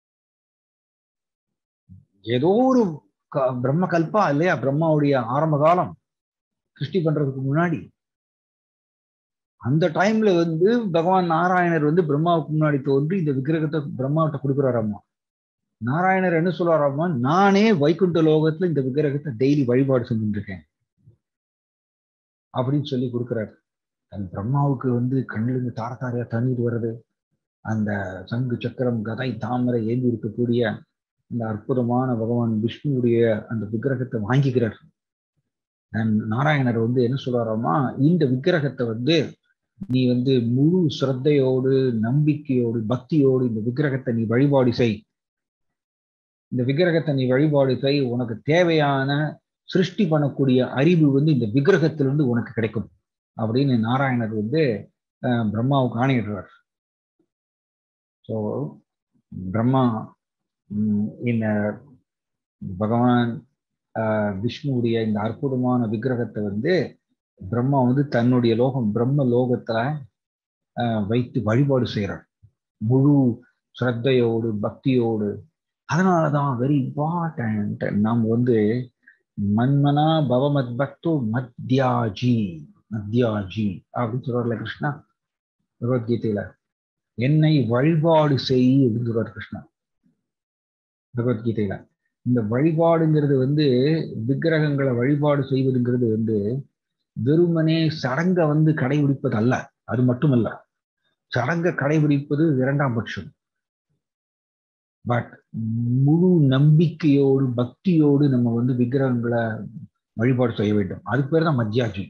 Speaker 1: ஏதோ ஒரு க- பிரம்ம கல்பா இல்லையா பிரம்மாவுடைய ஆரம்ப காலம் சிருஷ்டி பண்றதுக்கு முன்னாடி அந்த டைம்ல வந்து பகவான் நாராயணர் வந்து பிரம்மாவுக்கு முன்னாடி தோன்றி இந்த விக்கிரகத்தை பிரம்மாவிட்ட கொடுக்குறாராமா நாராயணர் என்ன சொல்றாராமா நானே வைகுண்ட லோகத்துல இந்த விக்கிரகத்தை டெய்லி வழிபாடு செஞ்சுட்டு இருக்கேன் அப்படின்னு சொல்லி கொடுக்குறாரு அந்த பிரம்மாவுக்கு வந்து கண்ணிலிருந்து தார தாரையா தண்ணீர் வருது அந்த சங்கு சக்கரம் கதை தாமரை ஏந்தி இருக்கக்கூடிய இந்த அற்புதமான பகவான் விஷ்ணுவுடைய அந்த விக்கிரகத்தை வாங்கிக்கிறார் And நாராயணர் வந்து என்ன சொல்றாராமா இந்த விக்கிரகத்தை வந்து நீ வந்து முழு சிரத்தையோடு நம்பிக்கையோடு பக்தியோடு இந்த விக்கிரகத்தை நீ வழிபாடு செய் இந்த விக்கிரகத்தை நீ வழிபாடு செய் உனக்கு தேவையான சிருஷ்டி பண்ணக்கூடிய அறிவு வந்து இந்த விக்கிரகத்திலிருந்து உனக்கு கிடைக்கும் அப்படின்னு நாராயணர் வந்து அஹ், பிரம்மாவுக்கு ஆணையிடுறார் ஸோ பிரம்மா ம், இந்த பகவான் ஆஹ், விஷ்ணுவுடைய இந்த அற்புதமான விக்கிரகத்தை வந்து பிரம்மா வந்து தன்னுடைய லோகம் பிரம்ம லோகத்துல ஆஹ், வைத்து வழிபாடு செய்கிறார் முழு ஸ்ரத்தையோடு பக்தியோடு அதனாலதான் வெரி இம்பார்ட்டன்ட் நாம் வந்து மன்மனா பவமத் பக்து மத்யாஜி மத்யாஜி அப்படின்னு சொல்றாருல கிருஷ்ணா பகவத்கீதையில என்னை வழிபாடு செய் அப்படின்னு சொல்றாரு கிருஷ்ணா பகவத்கீதையில இந்த வழிபாடுங்கிறது வந்து விக்கிரகங்களை வழிபாடு செய்வதுங்கிறது வந்து வெறுமனே சடங்க வந்து கடைபிடிப்பது அல்ல அது மட்டுமல்ல சடங்க கடைபிடிப்பது இரண்டாம் பட்சம் பட் முழு நம்பிக்கையோடு பக்தியோடு நம்ம வந்து விக்கிரகங்களை வழிபாடு செய்ய வேண்டும் அதுக்கு பேர் தான் மத்தியாஜி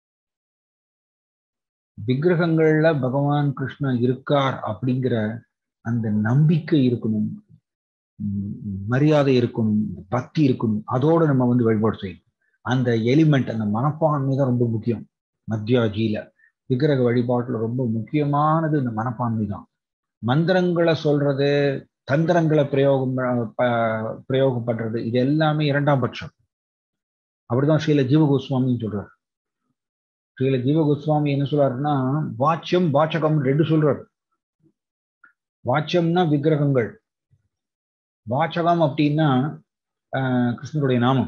Speaker 1: விக்கிரகங்கள்ல பகவான் கிருஷ்ணன் இருக்கார் அப்படிங்கிற அந்த நம்பிக்கை இருக்கணும் மரியாதை இருக்கணும் பக்தி இருக்கணும் அதோட நம்ம வந்து வழிபாடு செய்யணும் அந்த எலிமெண்ட் அந்த மனப்பான்மை தான் ரொம்ப முக்கியம் மத்தியாஜியில விக்கிரக வழிபாட்டுல ரொம்ப முக்கியமானது இந்த மனப்பான்மை தான் மந்திரங்களை சொல்றது தந்திரங்களை பிரயோகம் பிரயோகம் பண்றது இது எல்லாமே இரண்டாம் பட்சம் அப்படிதான் ஸ்ரீல ஜீவ கோஸ்வாமின்னு சொல்றாரு ஸ்ரீல ஜீவ கோஸ்வாமி என்ன சொல்றாருன்னா வாட்சியம் வாச்சகம் ரெண்டு சொல்றாரு வாட்சியம்னா விக்கிரகங்கள் வாச்சகம் அப்படின்னா கிருஷ்ணருடைய நாமம்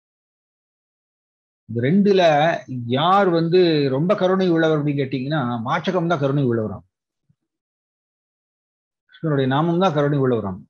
Speaker 1: இந்த ரெண்டுல யார் வந்து ரொம்ப கருணை உள்ளவர் அப்படின்னு கேட்டீங்கன்னா வாச்சகம் தான் கருணை உள்ளவராம் கிருஷ்ணருடைய நாமம் தான் கருணை உள்ளவராம்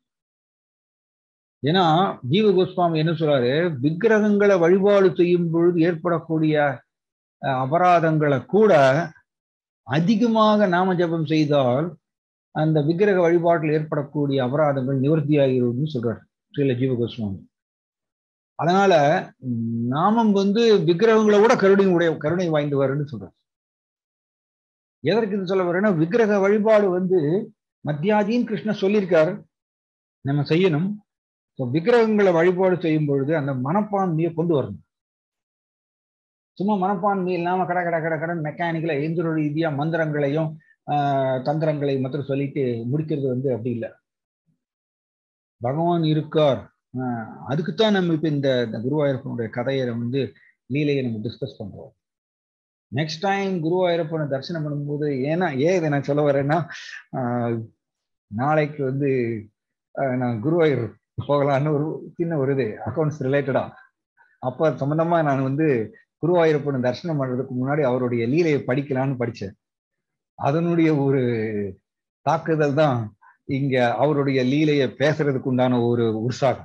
Speaker 1: ஏன்னா ஜீவ கோஸ்வாமி என்ன சொல்றாரு விக்கிரகங்களை வழிபாடு செய்யும் பொழுது ஏற்படக்கூடிய அபராதங்களை கூட அதிகமாக நாம ஜபம் செய்தால் அந்த விக்கிரக வழிபாட்டில் ஏற்படக்கூடிய அபராதங்கள் நிவர்த்தி ஆகிரும்னு சொல்றாரு ஸ்ரீல ஜீவ கோஸ்வாமி அதனால நாமம் வந்து விக்கிரகங்களை விட கருணை உடைய கருணை வாய்ந்தவர்னு சொல்றாரு எதற்கு இது சொல்ல வரேன்னா விக்கிரக வழிபாடு வந்து மத்தியாதின்னு கிருஷ்ணன் சொல்லியிருக்காரு நம்ம செய்யணும் விக்கிரகங்களை வழிபாடு செய்யும் பொழுது அந்த மனப்பான்மையை கொண்டு வரணும் சும்மா மனப்பான்மை இல்லாம கட கட கட கடன் மெக்கானிக்கல எந்திர ரீதியா மந்திரங்களையும் தந்திரங்களையும் மாத்திரம் சொல்லிட்டு முடிக்கிறது வந்து அப்படி இல்லை பகவான் இருக்கார் அதுக்குத்தான் நம்ம இப்ப இந்த குருவாயூரப்பனுடைய கதையை வந்து லீலையை நம்ம டிஸ்கஸ் பண்றோம் நெக்ஸ்ட் டைம் குருவாயூரப்பனை தரிசனம் பண்ணும்போது ஏன்னா ஏன் இதை நான் சொல்ல வரேன்னா நாளைக்கு வந்து நான் குருவாயூர் போகலான்னு ஒரு சின்ன ஒரு இது அக்கௌண்ட்ஸ் ரிலேட்டடா அப்ப சம்பந்தமா நான் வந்து குருவாயூரப்பனை தரிசனம் பண்றதுக்கு முன்னாடி அவருடைய லீலையை படிக்கலான்னு படிச்சேன் அதனுடைய ஒரு தாக்குதல் தான் இங்க அவருடைய லீலையை பேசுறதுக்கு உண்டான ஒரு உற்சாகம்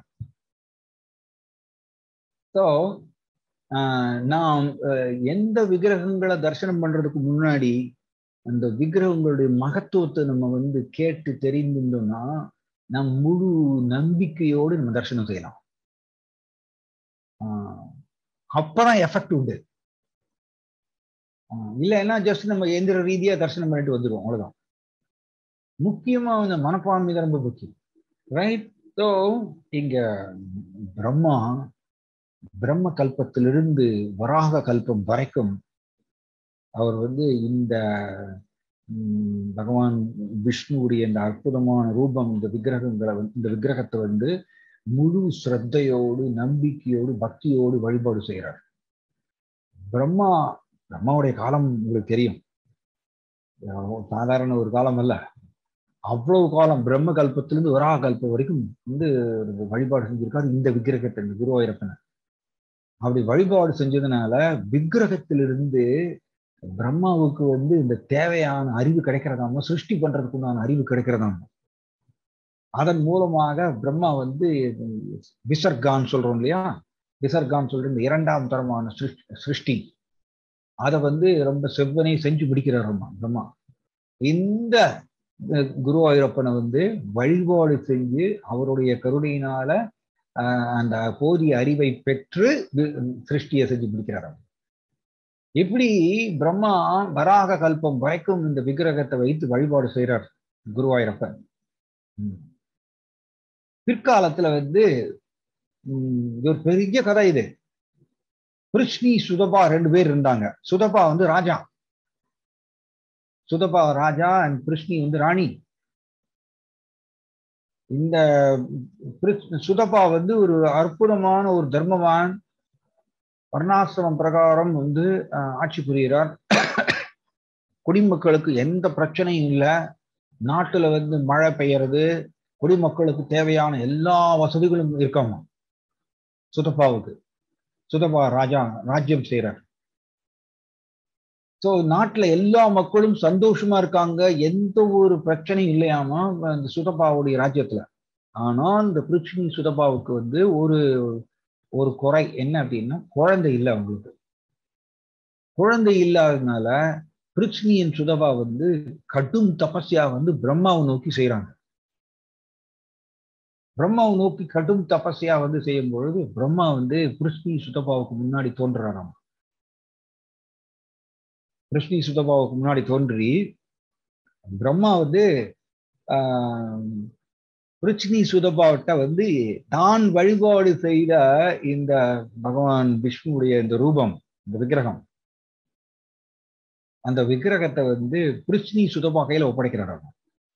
Speaker 1: ஸோ நாம் எந்த விக்கிரகங்களை தரிசனம் பண்றதுக்கு முன்னாடி அந்த விக்கிரகங்களுடைய மகத்துவத்தை நம்ம வந்து கேட்டு தெரிந்திருந்தோம்னா நம் முழு நம்பிக்கையோடு நம்ம தரிசனம் செய்யலாம் அப்பதான் எஃபெக்ட் உண்டு இல்லைன்னா ஜஸ்ட் நம்ம எந்திர ரீதியா தரிசனம் பண்ணிட்டு வந்துடுவோம் அவ்வளவுதான் முக்கியமா இந்த மனப்பான்மை தான் ரொம்ப முக்கியம் ரைட் ஸோ இங்க பிரம்மா பிரம்ம கல்பத்திலிருந்து வராக கல்பம் வரைக்கும் அவர் வந்து இந்த பகவான் விஷ்ணுவுடைய இந்த அற்புதமான ரூபம் இந்த விக்கிரகங்களை இந்த விக்கிரகத்தை வந்து முழு ஸ்ரத்தையோடு நம்பிக்கையோடு பக்தியோடு வழிபாடு செய்கிறார் பிரம்மா பிரம்மாவுடைய காலம் உங்களுக்கு தெரியும் சாதாரண ஒரு காலம் அல்ல அவ்வளவு காலம் பிரம்ம கல்பத்திலிருந்து வராக கல்பம் வரைக்கும் வந்து வழிபாடு செஞ்சிருக்காரு இந்த விக்கிரகத்தை இந்த குருவாயிரப்பனை அப்படி வழிபாடு செஞ்சதுனால விக்கிரகத்திலிருந்து பிரம்மாவுக்கு வந்து இந்த தேவையான அறிவு கிடைக்கிறதாம சிருஷ்டி பண்றதுக்குண்டான அறிவு கிடைக்கிறதாம அதன் மூலமாக பிரம்மா வந்து விசர்கான் சொல்றோம் இல்லையா விசர்கான் சொல்ற இந்த இரண்டாம் தரமான சிருஷ்டி அதை வந்து ரொம்ப செவ்வனை செஞ்சு பிடிக்கிறார் பிரம்மா இந்த குருவாயூரப்பனை வந்து வழிபாடு செஞ்சு அவருடைய கருணையினால அந்த போதிய அறிவை பெற்று சிருஷ்டியை செஞ்சு பிடிக்கிறார் இப்படி பிரம்மா வராக கல்பம் வரைக்கும் இந்த விக்கிரகத்தை வைத்து வழிபாடு செய்கிறார் குருவாயூரப்பன் பிற்காலத்துல வந்து இது ஒரு பெரிய கதை இது கிருஷ்ணி சுதபா ரெண்டு பேர் இருந்தாங்க சுதபா வந்து ராஜா சுதபா ராஜா அண்ட் கிருஷ்ணி வந்து ராணி இந்த சுதபா வந்து ஒரு அற்புதமான ஒரு தர்மவான் வர்ணாசிரமம் பிரகாரம் வந்து ஆட்சி புரிகிறார் குடிமக்களுக்கு எந்த பிரச்சனையும் இல்லை நாட்டுல வந்து மழை பெய்யறது குடிமக்களுக்கு தேவையான எல்லா வசதிகளும் இருக்காமா சுதப்பாவுக்கு சுதப்பா ராஜா ராஜ்யம் செய்யறார் ஸோ நாட்டுல எல்லா மக்களும் சந்தோஷமா இருக்காங்க எந்த ஒரு பிரச்சனையும் இல்லையாமா அந்த சுதப்பாவுடைய ராஜ்யத்துல ஆனா இந்த பிருஷ்ணி சுதப்பாவுக்கு வந்து ஒரு ஒரு குறை என்ன அப்படின்னா குழந்தை இல்லை அவங்களுக்கு குழந்தை இல்லாததுனால பிருச்னியின் சுதபா வந்து கடும் தபஸ்யா வந்து பிரம்மாவை நோக்கி செய்யறாங்க பிரம்மாவை நோக்கி கடும் தபஸ்யா வந்து செய்யும் பொழுது பிரம்மா வந்து பிருஷ்ணி சுதபாவுக்கு முன்னாடி தோன்றுறாராம் பிருஷ்ணி சுதபாவுக்கு முன்னாடி தோன்றி பிரம்மா வந்து ஆஹ் பிருச்னி சுதபாவிட்ட வந்து தான் வழிபாடு செய்த இந்த பகவான் விஷ்ணுவுடைய இந்த ரூபம் இந்த விக்கிரகம் அந்த விக்கிரகத்தை வந்து பிருச்னி சுதபா கையில ஒப்படைக்கிறாராம்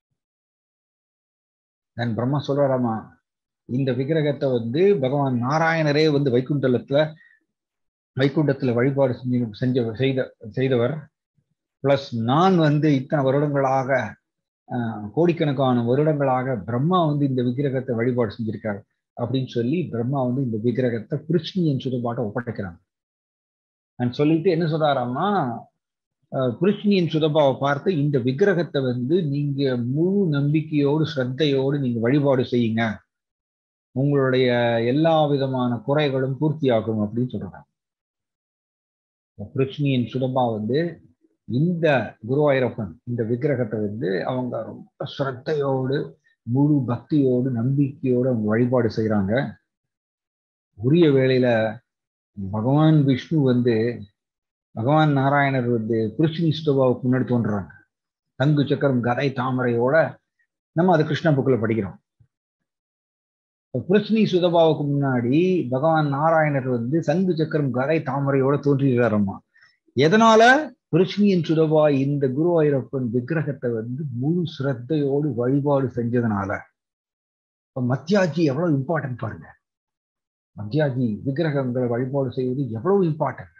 Speaker 1: நான் பிரம்மா சொல்றாராமா இந்த விக்கிரகத்தை வந்து பகவான் நாராயணரே வந்து வைகுண்டலத்துல வைகுண்டத்துல வழிபாடு செஞ்சு செஞ்ச செய்த செய்தவர் பிளஸ் நான் வந்து இத்தனை வருடங்களாக கோடிக்கணக்கான வருடங்களாக பிரம்மா வந்து இந்த விக்கிரகத்தை வழிபாடு செஞ்சிருக்காரு அப்படின்னு சொல்லி பிரம்மா வந்து இந்த விக்கிரகத்தை கிருஷ்ணியின் சுதபாட்டை ஒப்படைக்கிறாங்க நான் சொல்லிட்டு என்ன சொல்றாராமா கிருஷ்ணியின் சுதபாவை பார்த்து இந்த விக்கிரகத்தை வந்து நீங்க முழு நம்பிக்கையோடு ஸ்ரத்தையோடு நீங்க வழிபாடு செய்யுங்க உங்களுடைய எல்லா விதமான குறைகளும் பூர்த்தியாகும் அப்படின்னு சொல்றாங்க கிருஷ்ணியின் சுதபா வந்து இந்த குருவாயூரப்பன் இந்த விக்கிரகத்தை வந்து அவங்க ரொம்ப ஸ்ரத்தையோடு முழு பக்தியோடு நம்பிக்கையோடு அவங்க வழிபாடு செய்யறாங்க உரிய வேளையில பகவான் விஷ்ணு வந்து பகவான் நாராயணர் வந்து கிருஷ்ணி சுதபாவுக்கு முன்னாடி தோன்றுறாங்க தங்கு சக்கரம் கதை தாமரையோட நம்ம அது கிருஷ்ண புக்கில் படிக்கிறோம் கிருஷ்ணி சுதபாவுக்கு முன்னாடி பகவான் நாராயணர் வந்து சங்கு சக்கரம் கதை தாமரையோட தோன்றியிருக்காரம்மா எதனால கிருஷ்ணியின் சுதபா இந்த குருவாயூரப்பன் விக்கிரகத்தை வந்து முழு சிரத்தையோடு வழிபாடு செஞ்சதுனால இப்ப மத்தியாஜி எவ்வளவு இம்பார்ட்டன்ட் பாருங்க மத்தியாஜி விக்கிரகங்களை வழிபாடு செய்வது எவ்வளவு இம்பார்ட்டன்ட்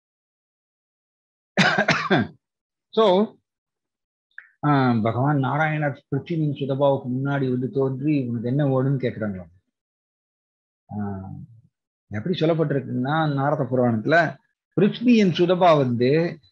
Speaker 1: ஸோ பகவான் நாராயணர் பிருத்திவின் சுதபாவுக்கு முன்னாடி வந்து தோன்றி உனக்கு என்ன வேணும்னு கேட்குறாங்களா எப்படி சொல்லப்பட்டிருக்குன்னா நாரத புராணத்துல பிருத்வியின் சுதபா வந்து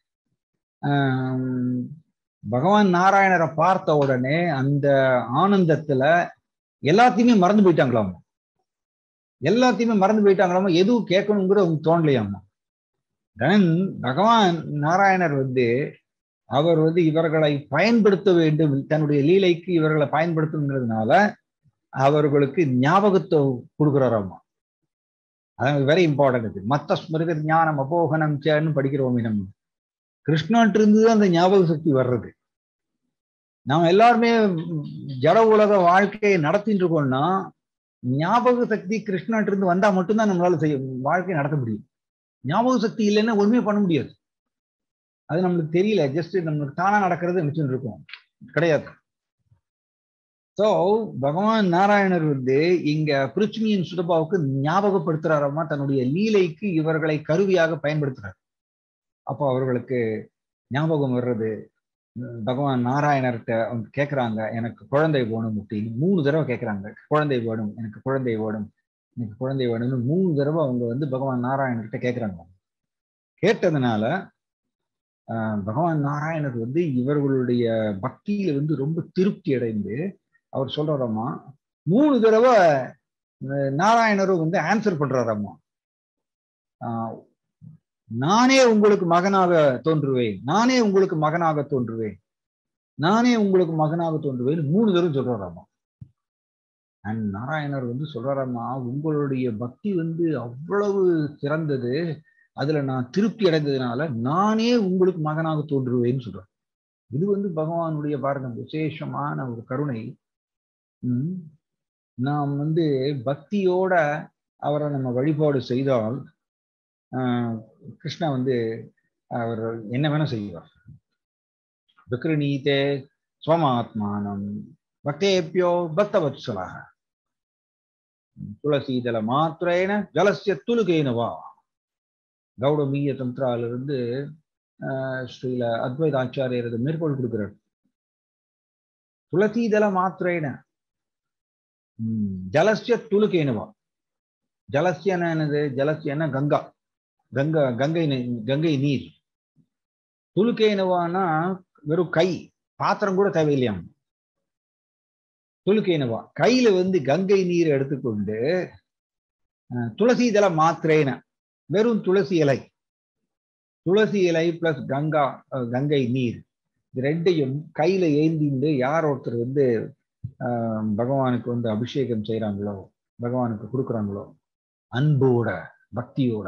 Speaker 1: பகவான் நாராயணரை பார்த்த உடனே அந்த ஆனந்தத்துல எல்லாத்தையுமே மறந்து போயிட்டாங்களாமா எல்லாத்தையுமே மறந்து போயிட்டாங்களாமா எதுவும் கேட்கணுங்கிற அவங்க தோணலையாமா தென் பகவான் நாராயணர் வந்து அவர் வந்து இவர்களை பயன்படுத்த வேண்டும் தன்னுடைய லீலைக்கு இவர்களை பயன்படுத்துங்கிறதுனால அவர்களுக்கு ஞாபகத்தை கொடுக்குறாராமா அதான் வெரி இம்பார்ட்டன்ட் இது மத்த ஸ்மிருதி ஞானம் அபோகனம் சேன்னு படிக்கிறோமே நம்ம கிருஷ்ணன்ட்டு இருந்து அந்த ஞாபக சக்தி வர்றது நாம் எல்லாருமே ஜட உலக வாழ்க்கையை நடத்திட்டு இருக்கோம்னா ஞாபக சக்தி கிருஷ்ணன்ட்டு இருந்து வந்தா மட்டும்தான் நம்மளால செய்ய வாழ்க்கையை நடத்த முடியும் ஞாபக சக்தி இல்லைன்னா ஒண்ணுமே பண்ண முடியாது அது நம்மளுக்கு தெரியல ஜஸ்ட் நம்மளுக்கு தானா நடக்கிறது நினைச்சுட்டு இருக்கோம் கிடையாது ஸோ பகவான் நாராயணர் வந்து இங்க பிருச்மியின் சுதபாவுக்கு ஞாபகப்படுத்துறாரமா தன்னுடைய லீலைக்கு இவர்களை கருவியாக பயன்படுத்துறாரு அப்போ அவர்களுக்கு ஞாபகம் வர்றது பகவான் நாராயணர்கிட்ட அவங்க கேட்குறாங்க எனக்கு குழந்தை வேணும் அப்படின்னு மூணு தடவை கேட்குறாங்க குழந்தை வேணும் எனக்கு குழந்தை வேணும் எனக்கு குழந்தை வேணும்னு மூணு தடவை அவங்க வந்து பகவான் நாராயணர்கிட்ட கேட்குறாங்க கேட்டதுனால பகவான் நாராயணர் வந்து இவர்களுடைய பக்தியில வந்து ரொம்ப திருப்தி அடைந்து அவர் சொல்றாராமா மூணு தடவை நாராயணரும் வந்து ஆன்சர் பண்றாராமா நானே உங்களுக்கு மகனாக தோன்றுவேன் நானே உங்களுக்கு மகனாக தோன்றுவேன் நானே உங்களுக்கு மகனாக தோன்றுவேன் மூணு தடவை சொல்றாராமா அண்ட் நாராயணர் வந்து சொல்றாராமா உங்களுடைய பக்தி வந்து அவ்வளவு சிறந்தது அதுல நான் திருப்தி அடைந்ததுனால நானே உங்களுக்கு மகனாக தோன்றுவேன்னு சொல்றேன் இது வந்து பகவானுடைய பாரதம் விசேஷமான ஒரு கருணை நாம் வந்து பக்தியோட அவரை நம்ம வழிபாடு செய்தால் கிருஷ்ணா வந்து அவர் என்ன வேணா செய்வார் விக்ரணீதே ஸ்வமாத்மானம் பக்தேபியோ பக்தவத்சலாக துளசீதல மாத்திரேன ஜலசிய துலுகேனவா கௌடமீய தந்திராலிருந்து ஸ்ரீல அத்வைத ஆச்சாரியர் இதை மேற்கோள் கொடுக்கிறார் துளசீதல மாத்திரேன ஜலசிய துலுகேனவா ஜலசியன என்னது ஜலசியன கங்கா கங்கா கங்கை கங்கை நீர் துலுக்கேனவானா வெறும் கை பாத்திரம் கூட தேவையில்லையாம் துலுக்கேனவா கையில வந்து கங்கை நீர் எடுத்துக்கொண்டு துளசி தல மாத்திரேன வெறும் துளசி இலை துளசி இலை பிளஸ் கங்கா அஹ், கங்கை நீர் இது ரெண்டையும் கையில ஏந்திண்டு யார் ஒருத்தர் வந்து ஆஹ், பகவானுக்கு வந்து அபிஷேகம் செய்றாங்களோ பகவானுக்கு கொடுக்குறாங்களோ அன்போட பக்தியோட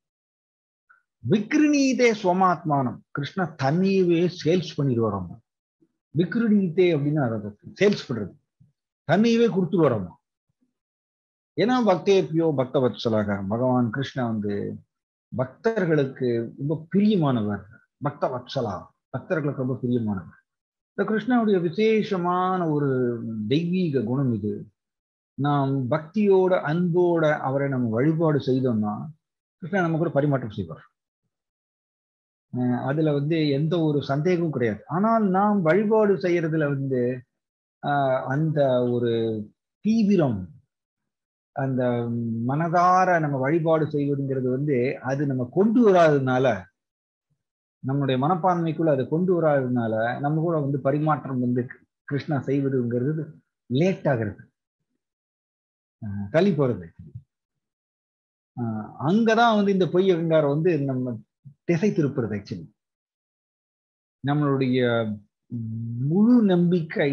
Speaker 1: விக்ரிணீதே ஸ்வமாத்மானம் கிருஷ்ண தன்னையவே சேல்ஸ் பண்ணிட்டு வரோம் விக்ரிணீதே அப்படின்னு சேல்ஸ் பண்றது தன்னையவே கொடுத்துட்டு வரோம் ஏன்னா பக்தேபியோ பக்த வத்சலாக பகவான் கிருஷ்ணா வந்து பக்தர்களுக்கு ரொம்ப பிரியமானவர் பக்த வத்சலா பக்தர்களுக்கு ரொம்ப பிரியமானவர் இந்த கிருஷ்ணனுடைய விசேஷமான ஒரு தெய்வீக குணம் இது நாம் பக்தியோட அன்போட அவரை நம்ம வழிபாடு செய்தோம்னா கிருஷ்ணன் நமக்கு ஒரு பரிமாற்றம் செய்வார் அஹ் அதுல வந்து எந்த ஒரு சந்தேகமும் கிடையாது ஆனால் நாம் வழிபாடு செய்யறதுல வந்து ஆஹ் அந்த ஒரு தீவிரம் அந்த மனதார நம்ம வழிபாடு செய்வதுங்கிறது வந்து அது நம்ம கொண்டு வராததுனால நம்மளுடைய மனப்பான்மைக்குள்ள அதை கொண்டு வராததுனால நம்ம கூட வந்து பரிமாற்றம் வந்து கிருஷ்ணா செய்வதுங்கிறது லேட் ஆகிறது ஆஹ் தள்ளி போறது ஆஹ் அங்கதான் வந்து இந்த பொய் அகங்காரம் வந்து நம்ம திசை திருப்புறது ஆக்சுவலி நம்மளுடைய முழு நம்பிக்கை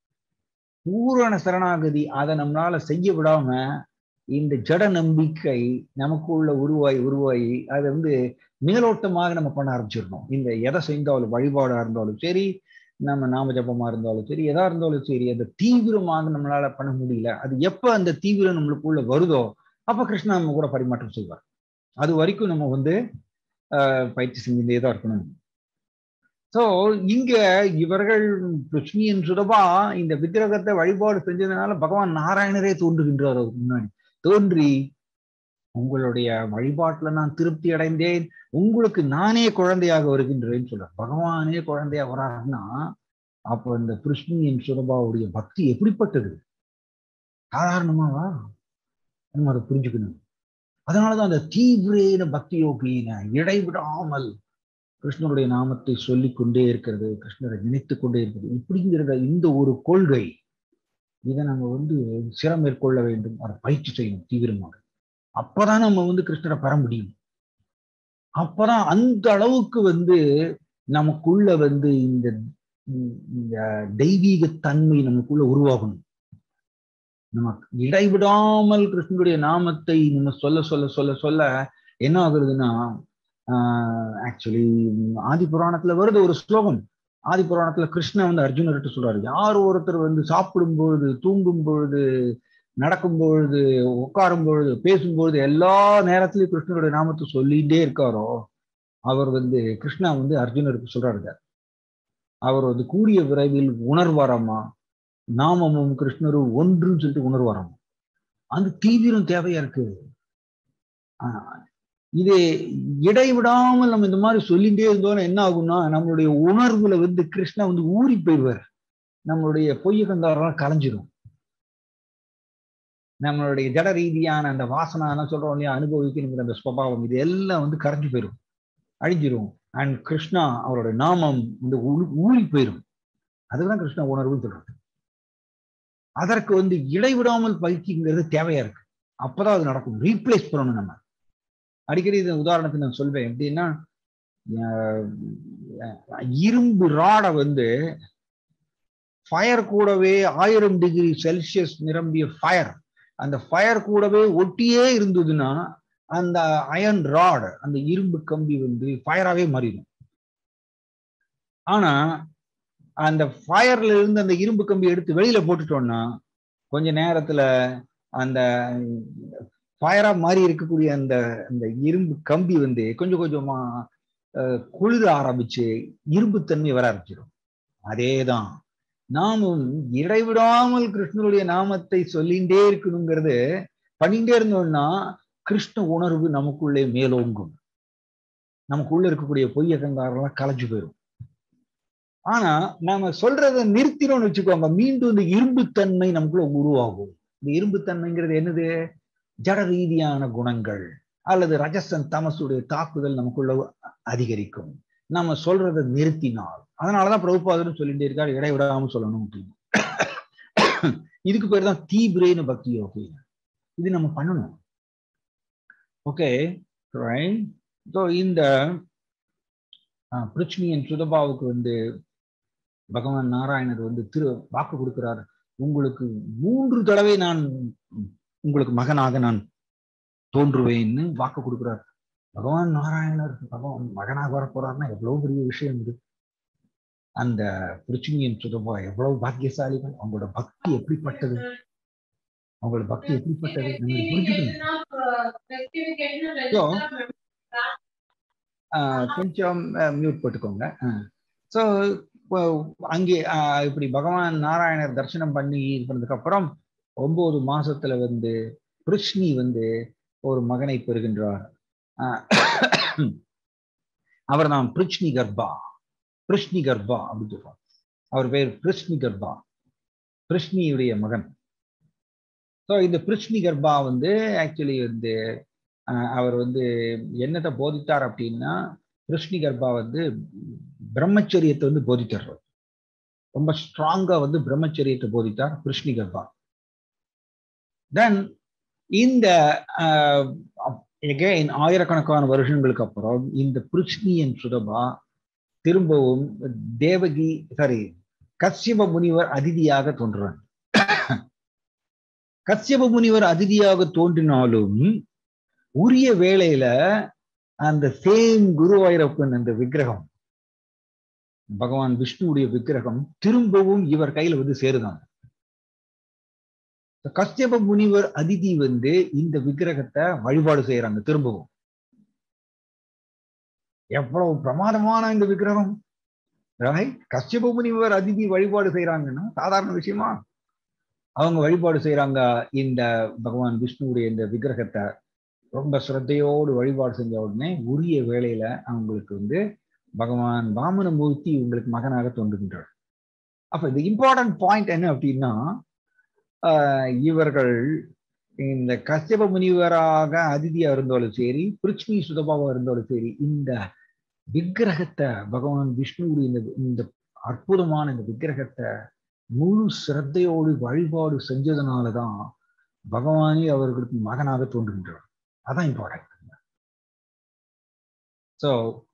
Speaker 1: பூரண சரணாகதி அதை நம்மளால செய்ய விடாம இந்த ஜட நம்பிக்கை நமக்குள்ள உருவாகி உருவாகி அதை வந்து மேலோட்டமாக நம்ம பண்ண ஆரம்பிச்சிடணும் இந்த எதை செய்தாலும் வழிபாடா இருந்தாலும் சரி நம்ம நாம ஜபமா இருந்தாலும் சரி எதா இருந்தாலும் சரி அந்த தீவிரமாக நம்மளால பண்ண முடியல அது எப்ப அந்த தீவிரம் நம்மளுக்குள்ள வருதோ அப்ப கிருஷ்ணா நம்ம கூட பரிமாற்றம் செய்வார் அது வரைக்கும் நம்ம வந்து ஆஹ் பயிற்சி செஞ்சுட்டே தான் இருக்கணும் சோ இங்க இவர்கள் லட்சுமியின் சுடபா இந்த விக்கிரகத்தை வழிபாடு செஞ்சதுனால பகவான் நாராயணரே தோன்றுகின்றார் அவருக்கு முன்னாடி தோன்றி உங்களுடைய வழிபாட்டுல நான் திருப்தி அடைந்தேன் உங்களுக்கு நானே குழந்தையாக வருகின்றேன்னு சொல்ற பகவானே குழந்தையா வராருன்னா அப்போ இந்த கிருஷ்ணியின் சுரபாவுடைய பக்தி எப்படிப்பட்டது சாதாரணமாவா நம்ம அதை புரிஞ்சுக்கணும் அதனாலதான் அந்த தீவிரேன பக்தி யோகின இடைவிடாமல் கிருஷ்ணருடைய நாமத்தை சொல்லிக் கொண்டே இருக்கிறது கிருஷ்ணரை நினைத்து கொண்டே இருக்கிறது இப்படிங்கிறத இந்த ஒரு கொள்கை இதை நம்ம வந்து சிரம் மேற்கொள்ள வேண்டும் அதை பயிற்சி செய்யணும் தீவிரமாக அப்பதான் நம்ம வந்து கிருஷ்ணரை பெற முடியும் அப்பதான் அந்த அளவுக்கு வந்து நமக்குள்ள வந்து இந்த இந்த தெய்வீக தன்மை நமக்குள்ள உருவாகணும் நமக்கு இடைவிடாமல் கிருஷ்ணனுடைய நாமத்தை நம்ம சொல்ல சொல்ல சொல்ல சொல்ல என்ன ஆகுறதுன்னா ஆக்சுவலி ஆதி புராணத்துல வருது ஒரு ஸ்லோகம் ஆதி புராணத்துல கிருஷ்ணன் வந்து அர்ஜுனர்கிட்ட சொல்றாரு யார் ஒருத்தர் வந்து சாப்பிடும் பொழுது தூங்கும் பொழுது நடக்கும் பொழுது உட்காரும் பொழுது பேசும்பொழுது எல்லா நேரத்திலையும் கிருஷ்ணனுடைய நாமத்தை சொல்லிட்டே இருக்காரோ அவர் வந்து கிருஷ்ணா வந்து அர்ஜுனருக்கு சொல்றாரு அவர் வந்து கூடிய விரைவில் உணர்வாராமா நாமமும் கிருஷ்ணரும் ஒன்றுன்னு சொல்லிட்டு உணர்வாராமா அந்த தீவிரம் தேவையா இருக்கு இது இடைவிடாமல் நம்ம இந்த மாதிரி சொல்லிட்டே இருந்தோம்னா என்ன ஆகும்னா நம்மளுடைய உணர்வுல வந்து கிருஷ்ணா வந்து ஊறி போயிடுவார் நம்மளுடைய பொய்யகந்தாரெல்லாம் கலைஞ்சிரும் நம்மளுடைய ஜட ரீதியான அந்த வாசனை சொல்றோம் இல்லையா அனுபவிக்கணுங்கிற அந்த சுவாவம் இது எல்லாம் வந்து கரைஞ்சு போயிடும் அழிஞ்சிரும் அண்ட் கிருஷ்ணா அவருடைய நாமம் வந்து ஊறி போயிடும் அதுதான் கிருஷ்ணா உணர்வுன்னு சொல்றது அதற்கு வந்து இடைவிடாமல் பயிற்சிங்கிறது தேவையா இருக்கு அப்பதான் அது நடக்கும் ரீப்ளேஸ் பண்ணணும் நம்ம அடிக்கடி இந்த உதாரணத்தை நான் சொல்வேன் எப்படின்னா இரும்பு ராடை வந்து ஃபயர் கூடவே ஆயிரம் டிகிரி செல்சியஸ் நிரம்பிய ஃபயர் அந்த ஃபயர் கூடவே ஒட்டியே இருந்ததுன்னா அந்த அயன் ராட் அந்த இரும்பு கம்பி வந்து ஃபயராகவே மாறிடும் ஆனா அந்த ஃபயர்ல இருந்து அந்த இரும்பு கம்பி எடுத்து வெளியில போட்டுட்டோம்னா கொஞ்ச நேரத்துல அந்த ஃபயரா மாறி இருக்கக்கூடிய அந்த அந்த இரும்பு கம்பி வந்து கொஞ்சம் கொஞ்சமா குளிர ஆரம்பிச்சு இரும்புத்தன்மை வர ஆரம்பிச்சிடும் அதேதான் நாமும் இடைவிடாமல் கிருஷ்ணனுடைய நாமத்தை சொல்லிகிட்டே இருக்கணுங்கிறது பண்ணிட்டே இருந்தோம்னா கிருஷ்ண உணர்வு நமக்குள்ளே மேலோங்கும் நமக்குள்ள இருக்கக்கூடிய பொய்யகங்காரெல்லாம் கலைஞ்சு போயிடும் ஆனா நாம சொல்றத நிறுத்தினோம்னு வச்சுக்கோங்க மீண்டும் இந்த இரும்புத்தன்மை நமக்குள்ள உருவாகும் இந்த இரும்புத்தன்மைங்கிறது என்னது ஜட ரீதியான குணங்கள் அல்லது ரஜசன் தமசுடைய தாக்குதல் நமக்குள்ள அதிகரிக்கும் நம்ம சொல்றதை நிறுத்தினால் அதனாலதான் பிரபுபாதரும் சொல்லிட்டே இருக்காரு இடைவிடாம சொல்லணும் அப்படின்னு இதுக்கு பேர் தான் தீவிரேன பக்தி யோகி இது நம்ம பண்ணணும் ஓகே ஸோ இந்த பிருச்னியன் சுதபாவுக்கு வந்து பகவான் நாராயணர் வந்து திரு வாக்கு கொடுக்கிறார் உங்களுக்கு மூன்று தடவை நான் உங்களுக்கு மகனாக நான் தோன்றுவேன்னு வாக்கு கொடுக்கிறார் பகவான் நாராயணர் பகவான் மகனாக வரப்போறாருன்னா எவ்வளவு பெரிய விஷயம் இது அந்த பிருச்சினியன் சுதபா எவ்வளவு பாக்கியசாலிகள் அவங்களோட பக்தி எப்படிப்பட்டது அவங்களோட பக்தி எப்படிப்பட்டது நம்ம புரிஞ்சுக்கணும் So, கொஞ்சம் மியூட் போட்டுக்கோங்க ஸோ அங்கே இப்படி பகவான் நாராயணர் தரிசனம் பண்ணி இது பண்ணதுக்கு அப்புறம் ஒன்பது மாசத்துல வந்து கிருஷ்ணி வந்து ஒரு மகனை பெறுகின்றார் அவர் தான் பிருஷ்ணி கர்ப்பா பிருஷ்ணி கர்ப்பா அப்படின்னு சொல்றார் அவர் பேர் பிருஷ்ணி கர்ப்பா பிருஷ்ணியுடைய மகன் ஸோ இந்த பிருஷ்ணி கர்ப்பா வந்து ஆக்சுவலி வந்து அவர் வந்து என்னத்தை போதித்தார் அப்படின்னா கிருஷ்ணி கர்ப்பா வந்து பிரம்மச்சரியத்தை வந்து போதித்தார் ரொம்ப ஸ்ட்ராங்கா வந்து பிரம்மச்சரியத்தை போதித்தார் கிருஷ்ணி கர்ப்பா தென் இந்த எகைன் ஆயிரக்கணக்கான வருஷங்களுக்கு அப்புறம் இந்த பிருஷ்ணியன் சுதபா திரும்பவும் தேவகி சாரி கஷ்யப முனிவர் அதிதியாக தோன்றுறாங்க கஷ்யப முனிவர் அதிதியாக தோன்றினாலும் உரிய வேளையில அந்த சேம் குருவாயிரப்பன் அந்த விக்கிரகம் பகவான் விஷ்ணுவுடைய விக்கிரகம் திரும்பவும் இவர் கையில வந்து சேருதாங்க கஷ்யப முனிவர் அதிதி வந்து இந்த விக்கிரகத்தை வழிபாடு செய்யறாங்க திரும்பவும் எவ்வளவு பிரமாதமான இந்த விக்கிரகம் கஷ்யப முனிவர் அதிதி வழிபாடு செய்யறாங்கன்னா சாதாரண விஷயமா அவங்க வழிபாடு செய்யறாங்க இந்த பகவான் விஷ்ணுவுடைய இந்த விக்கிரகத்தை ரொம்ப சிரத்தையோடு வழிபாடு செஞ்ச உடனே உரிய வேளையில அவங்களுக்கு வந்து பகவான் வாமனமூர்த்தி இவங்களுக்கு மகனாக தோன்றுகின்றார் அப்ப இந்த இம்பார்ட்டன்ட் பாயிண்ட் என்ன அப்படின்னா இவர்கள் இந்த கஷ்யப முனிவராக அதிதியா இருந்தாலும் சரி பிருச்மி சுதபாவா இருந்தாலும் சரி இந்த விக்கிரகத்தை பகவான் விஷ்ணுவுடைய இந்த இந்த அற்புதமான இந்த விக்கிரகத்தை முழு சிரத்தையோடு வழிபாடு செஞ்சதுனாலதான் பகவானே அவர்களுக்கு மகனாக தோன்றுகின்றார் அதான் இம்பார்ட்டன்ட் ஸோ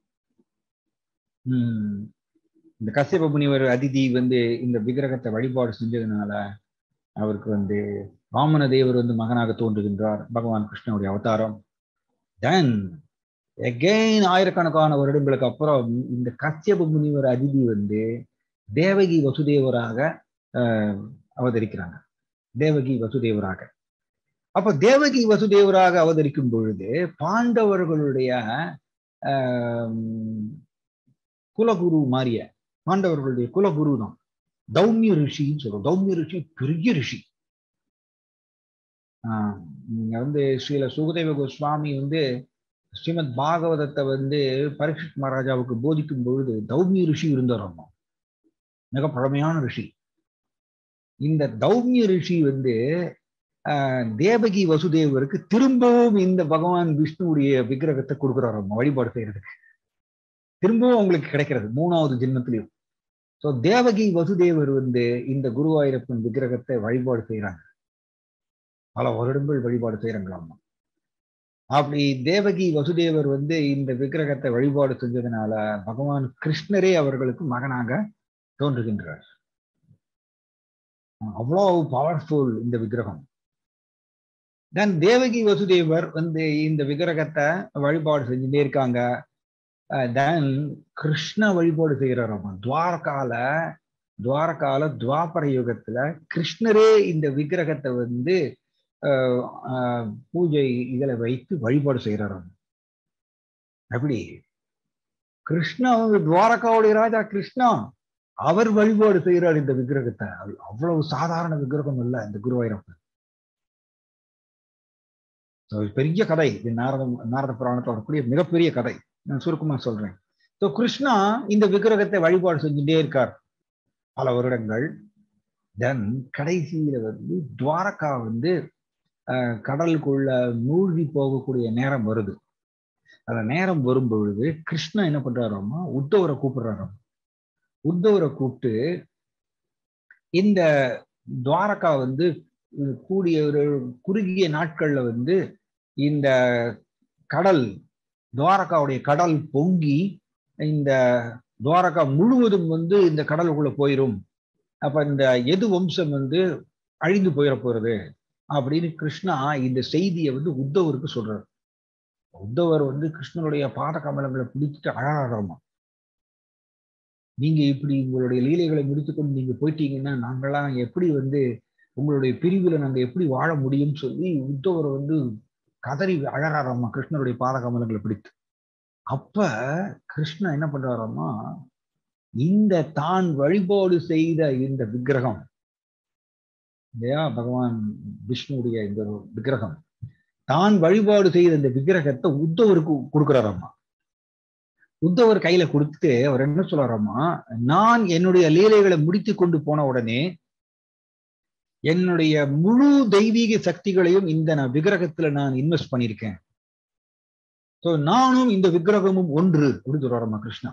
Speaker 1: இந்த கசியப முனிவர் அதிதி வந்து இந்த விக்கிரகத்தை வழிபாடு செஞ்சதுனால அவருக்கு வந்து வாமன தேவர் வந்து மகனாக தோன்றுகின்றார் பகவான் கிருஷ்ணனுடைய அவதாரம் தென் எகெயின் ஆயிரக்கணக்கான வருடங்களுக்கு அப்புறம் இந்த கசியப முனிவர் அதிதி வந்து தேவகி வசுதேவராக அவதரிக்கிறாங்க தேவகி வசுதேவராக அப்ப தேவகி வசுதேவராக அவதரிக்கும் பொழுது பாண்டவர்களுடைய குலகுரு மாறிய பாண்டவர்களுடைய குலகுரு தான் தௌமிய ரிஷின்னு சொல்றோம் தௌமிய ரிஷி பெரிய ரிஷி ஆஹ் நீங்க வந்து ஸ்ரீல சுகதேவ கோஸ்வாமி வந்து ஸ்ரீமத் பாகவதத்தை வந்து பரீட்சித் மகாராஜாவுக்கு போதிக்கும் பொழுது தௌமிய ரிஷி இருந்தார் மிக பழமையான ரிஷி இந்த தௌமிய ரிஷி வந்து தேவகி வசுதேவருக்கு திரும்பவும் இந்த பகவான் விஷ்ணுவுடைய விக்கிரகத்தை கொடுக்குறாரு வழிபாடு செய்யறதுக்கு திரும்பவும் உங்களுக்கு கிடைக்கிறது மூணாவது ஜென்மத்திலையும் ஸோ தேவகி வசுதேவர் வந்து இந்த குருவாயூரப்பன் விக்கிரகத்தை வழிபாடு செய்யறாங்க பல வருடங்கள் வழிபாடு செய்யறாங்களாமா அப்படி தேவகி வசுதேவர் வந்து இந்த விக்கிரகத்தை வழிபாடு செஞ்சதுனால பகவான் கிருஷ்ணரே அவர்களுக்கு மகனாக தோன்றுகின்றார் அவ்வளவு பவர்ஃபுல் இந்த விக்கிரகம் தென் தேவகி வசுதேவர் வந்து இந்த விக்கிரகத்தை வழிபாடு செஞ்சுட்டே இருக்காங்க தென் கிருஷ்ண வழிபாடு செய்கிறாராம் துவாரகால துவாரகால துவாபர யுகத்துல கிருஷ்ணரே இந்த விக்கிரகத்தை வந்து பூஜை இதுல வைத்து வழிபாடு செய்கிறாராம் எப்படி கிருஷ்ணா வந்து துவாரகாவுடைய ராஜா கிருஷ்ணா அவர் வழிபாடு செய்கிறார் இந்த விக்கிரகத்தை அவ்வளவு சாதாரண விக்கிரகம் இல்ல இந்த குருவாயிரப்பன் பெரிய கதை இது நாரத நாரத புராணத்தில் வரக்கூடிய மிகப்பெரிய கதை நான் சுருக்கமா சொல்றேன் ஸோ கிருஷ்ணா இந்த விக்கிரகத்தை வழிபாடு செஞ்சுட்டே இருக்கார் பல வருடங்கள் தென் கடைசியில வந்து துவாரகா வந்து கடலுக்குள்ள மூழ்கி போகக்கூடிய நேரம் வருது அந்த நேரம் வரும் பொழுது கிருஷ்ணா என்ன பண்றாராமா உத்தவரை கூப்பிடுறாராம் உத்தவரை கூப்பிட்டு இந்த துவாரகா வந்து கூடிய ஒரு குறுகிய நாட்கள்ல வந்து இந்த கடல் துவாரகாவுடைய கடல் பொங்கி இந்த துவாரகா முழுவதும் வந்து இந்த கடலுக்குள்ள போயிரும் அப்ப இந்த எது வம்சம் வந்து அழிந்து போயிட போறது அப்படின்னு கிருஷ்ணா இந்த செய்தியை வந்து உத்தவருக்கு சொல்றாரு உத்தவர் வந்து கிருஷ்ணனுடைய பாத கமலங்களை பிடிச்சிட்டு அழகாரமா நீங்க இப்படி உங்களுடைய லீலைகளை முடித்துக்கொண்டு நீங்க போயிட்டீங்கன்னா நாங்கெல்லாம் எப்படி வந்து உங்களுடைய பிரிவுல நாங்க எப்படி வாழ முடியும்னு சொல்லி உத்தவர் வந்து கதறி அழகாரம்மா கிருஷ்ணனுடைய பாத கமலங்களை பிடித்து அப்ப கிருஷ்ணா என்ன பண்றாராமா இந்த தான் வழிபாடு செய்த இந்த விக்கிரகம் இல்லையா பகவான் விஷ்ணுடைய இந்த விக்கிரகம் தான் வழிபாடு செய்த இந்த விக்கிரகத்தை உத்தவருக்கு கொடுக்குறாராமா உத்தவர் கையில கொடுத்துட்டு அவர் என்ன சொல்றாராமா நான் என்னுடைய லீலைகளை முடித்து கொண்டு போன உடனே என்னுடைய முழு தெய்வீக சக்திகளையும் இந்த நான் விக்கிரகத்துல நான் இன்வெஸ்ட் பண்ணியிருக்கேன் ஸோ நானும் இந்த விக்கிரகமும் ஒன்று அப்படின்னு சொல்றாராமா கிருஷ்ணா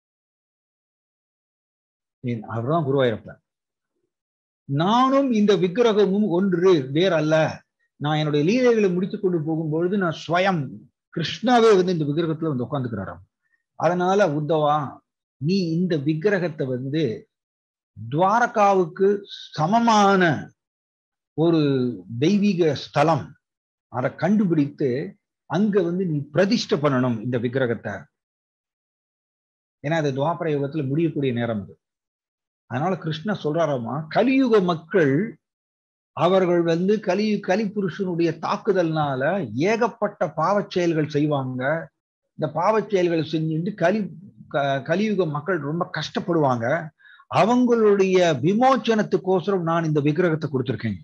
Speaker 1: அவர்தான் குருவாயிருப்பேன் நானும் இந்த விக்கிரகமும் ஒன்று வேற அல்ல நான் என்னுடைய லீலைகளை முடித்து கொண்டு போகும்பொழுது நான் ஸ்வயம் கிருஷ்ணாவே வந்து இந்த விக்கிரகத்துல வந்து உட்காந்துக்கிறாராம் அதனால உத்தவா நீ இந்த விக்கிரகத்தை வந்து துவாரகாவுக்கு சமமான ஒரு தெய்வீக ஸ்தலம் அதை கண்டுபிடித்து அங்க வந்து நீ பிரதிஷ்டை பண்ணணும் இந்த விக்கிரகத்தை ஏன்னா அது துவாபர யுகத்துல முடியக்கூடிய நேரம் அது அதனால கிருஷ்ணா சொல்றாராமா கலியுக மக்கள் அவர்கள் வந்து கலி கலிபுருஷனுடைய தாக்குதல்னால ஏகப்பட்ட பாவச் செயல்கள் செய்வாங்க இந்த பாவச் செயல்களை செஞ்சுட்டு கலி கலியுக மக்கள் ரொம்ப கஷ்டப்படுவாங்க அவங்களுடைய விமோச்சனத்துக்கோசரம் நான் இந்த விக்கிரகத்தை கொடுத்துருக்கேன்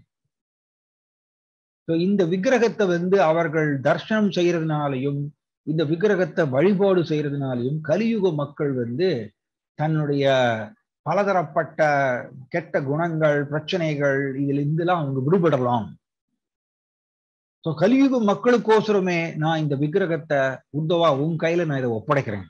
Speaker 1: இந்த விக்கிரகத்தை வந்து அவர்கள் தர்ஷனம் செய்யறதுனாலையும் இந்த விக்கிரகத்தை வழிபாடு செய்யறதுனாலையும் கலியுக மக்கள் வந்து தன்னுடைய பலதரப்பட்ட கெட்ட குணங்கள் பிரச்சனைகள் இதுல இருந்தெல்லாம் அவங்க விடுபடலாம் ஸோ கலியுக மக்களுக்கோசரமே நான் இந்த விக்கிரகத்தை உத்தவா உன் கையில நான் இதை ஒப்படைக்கிறேன்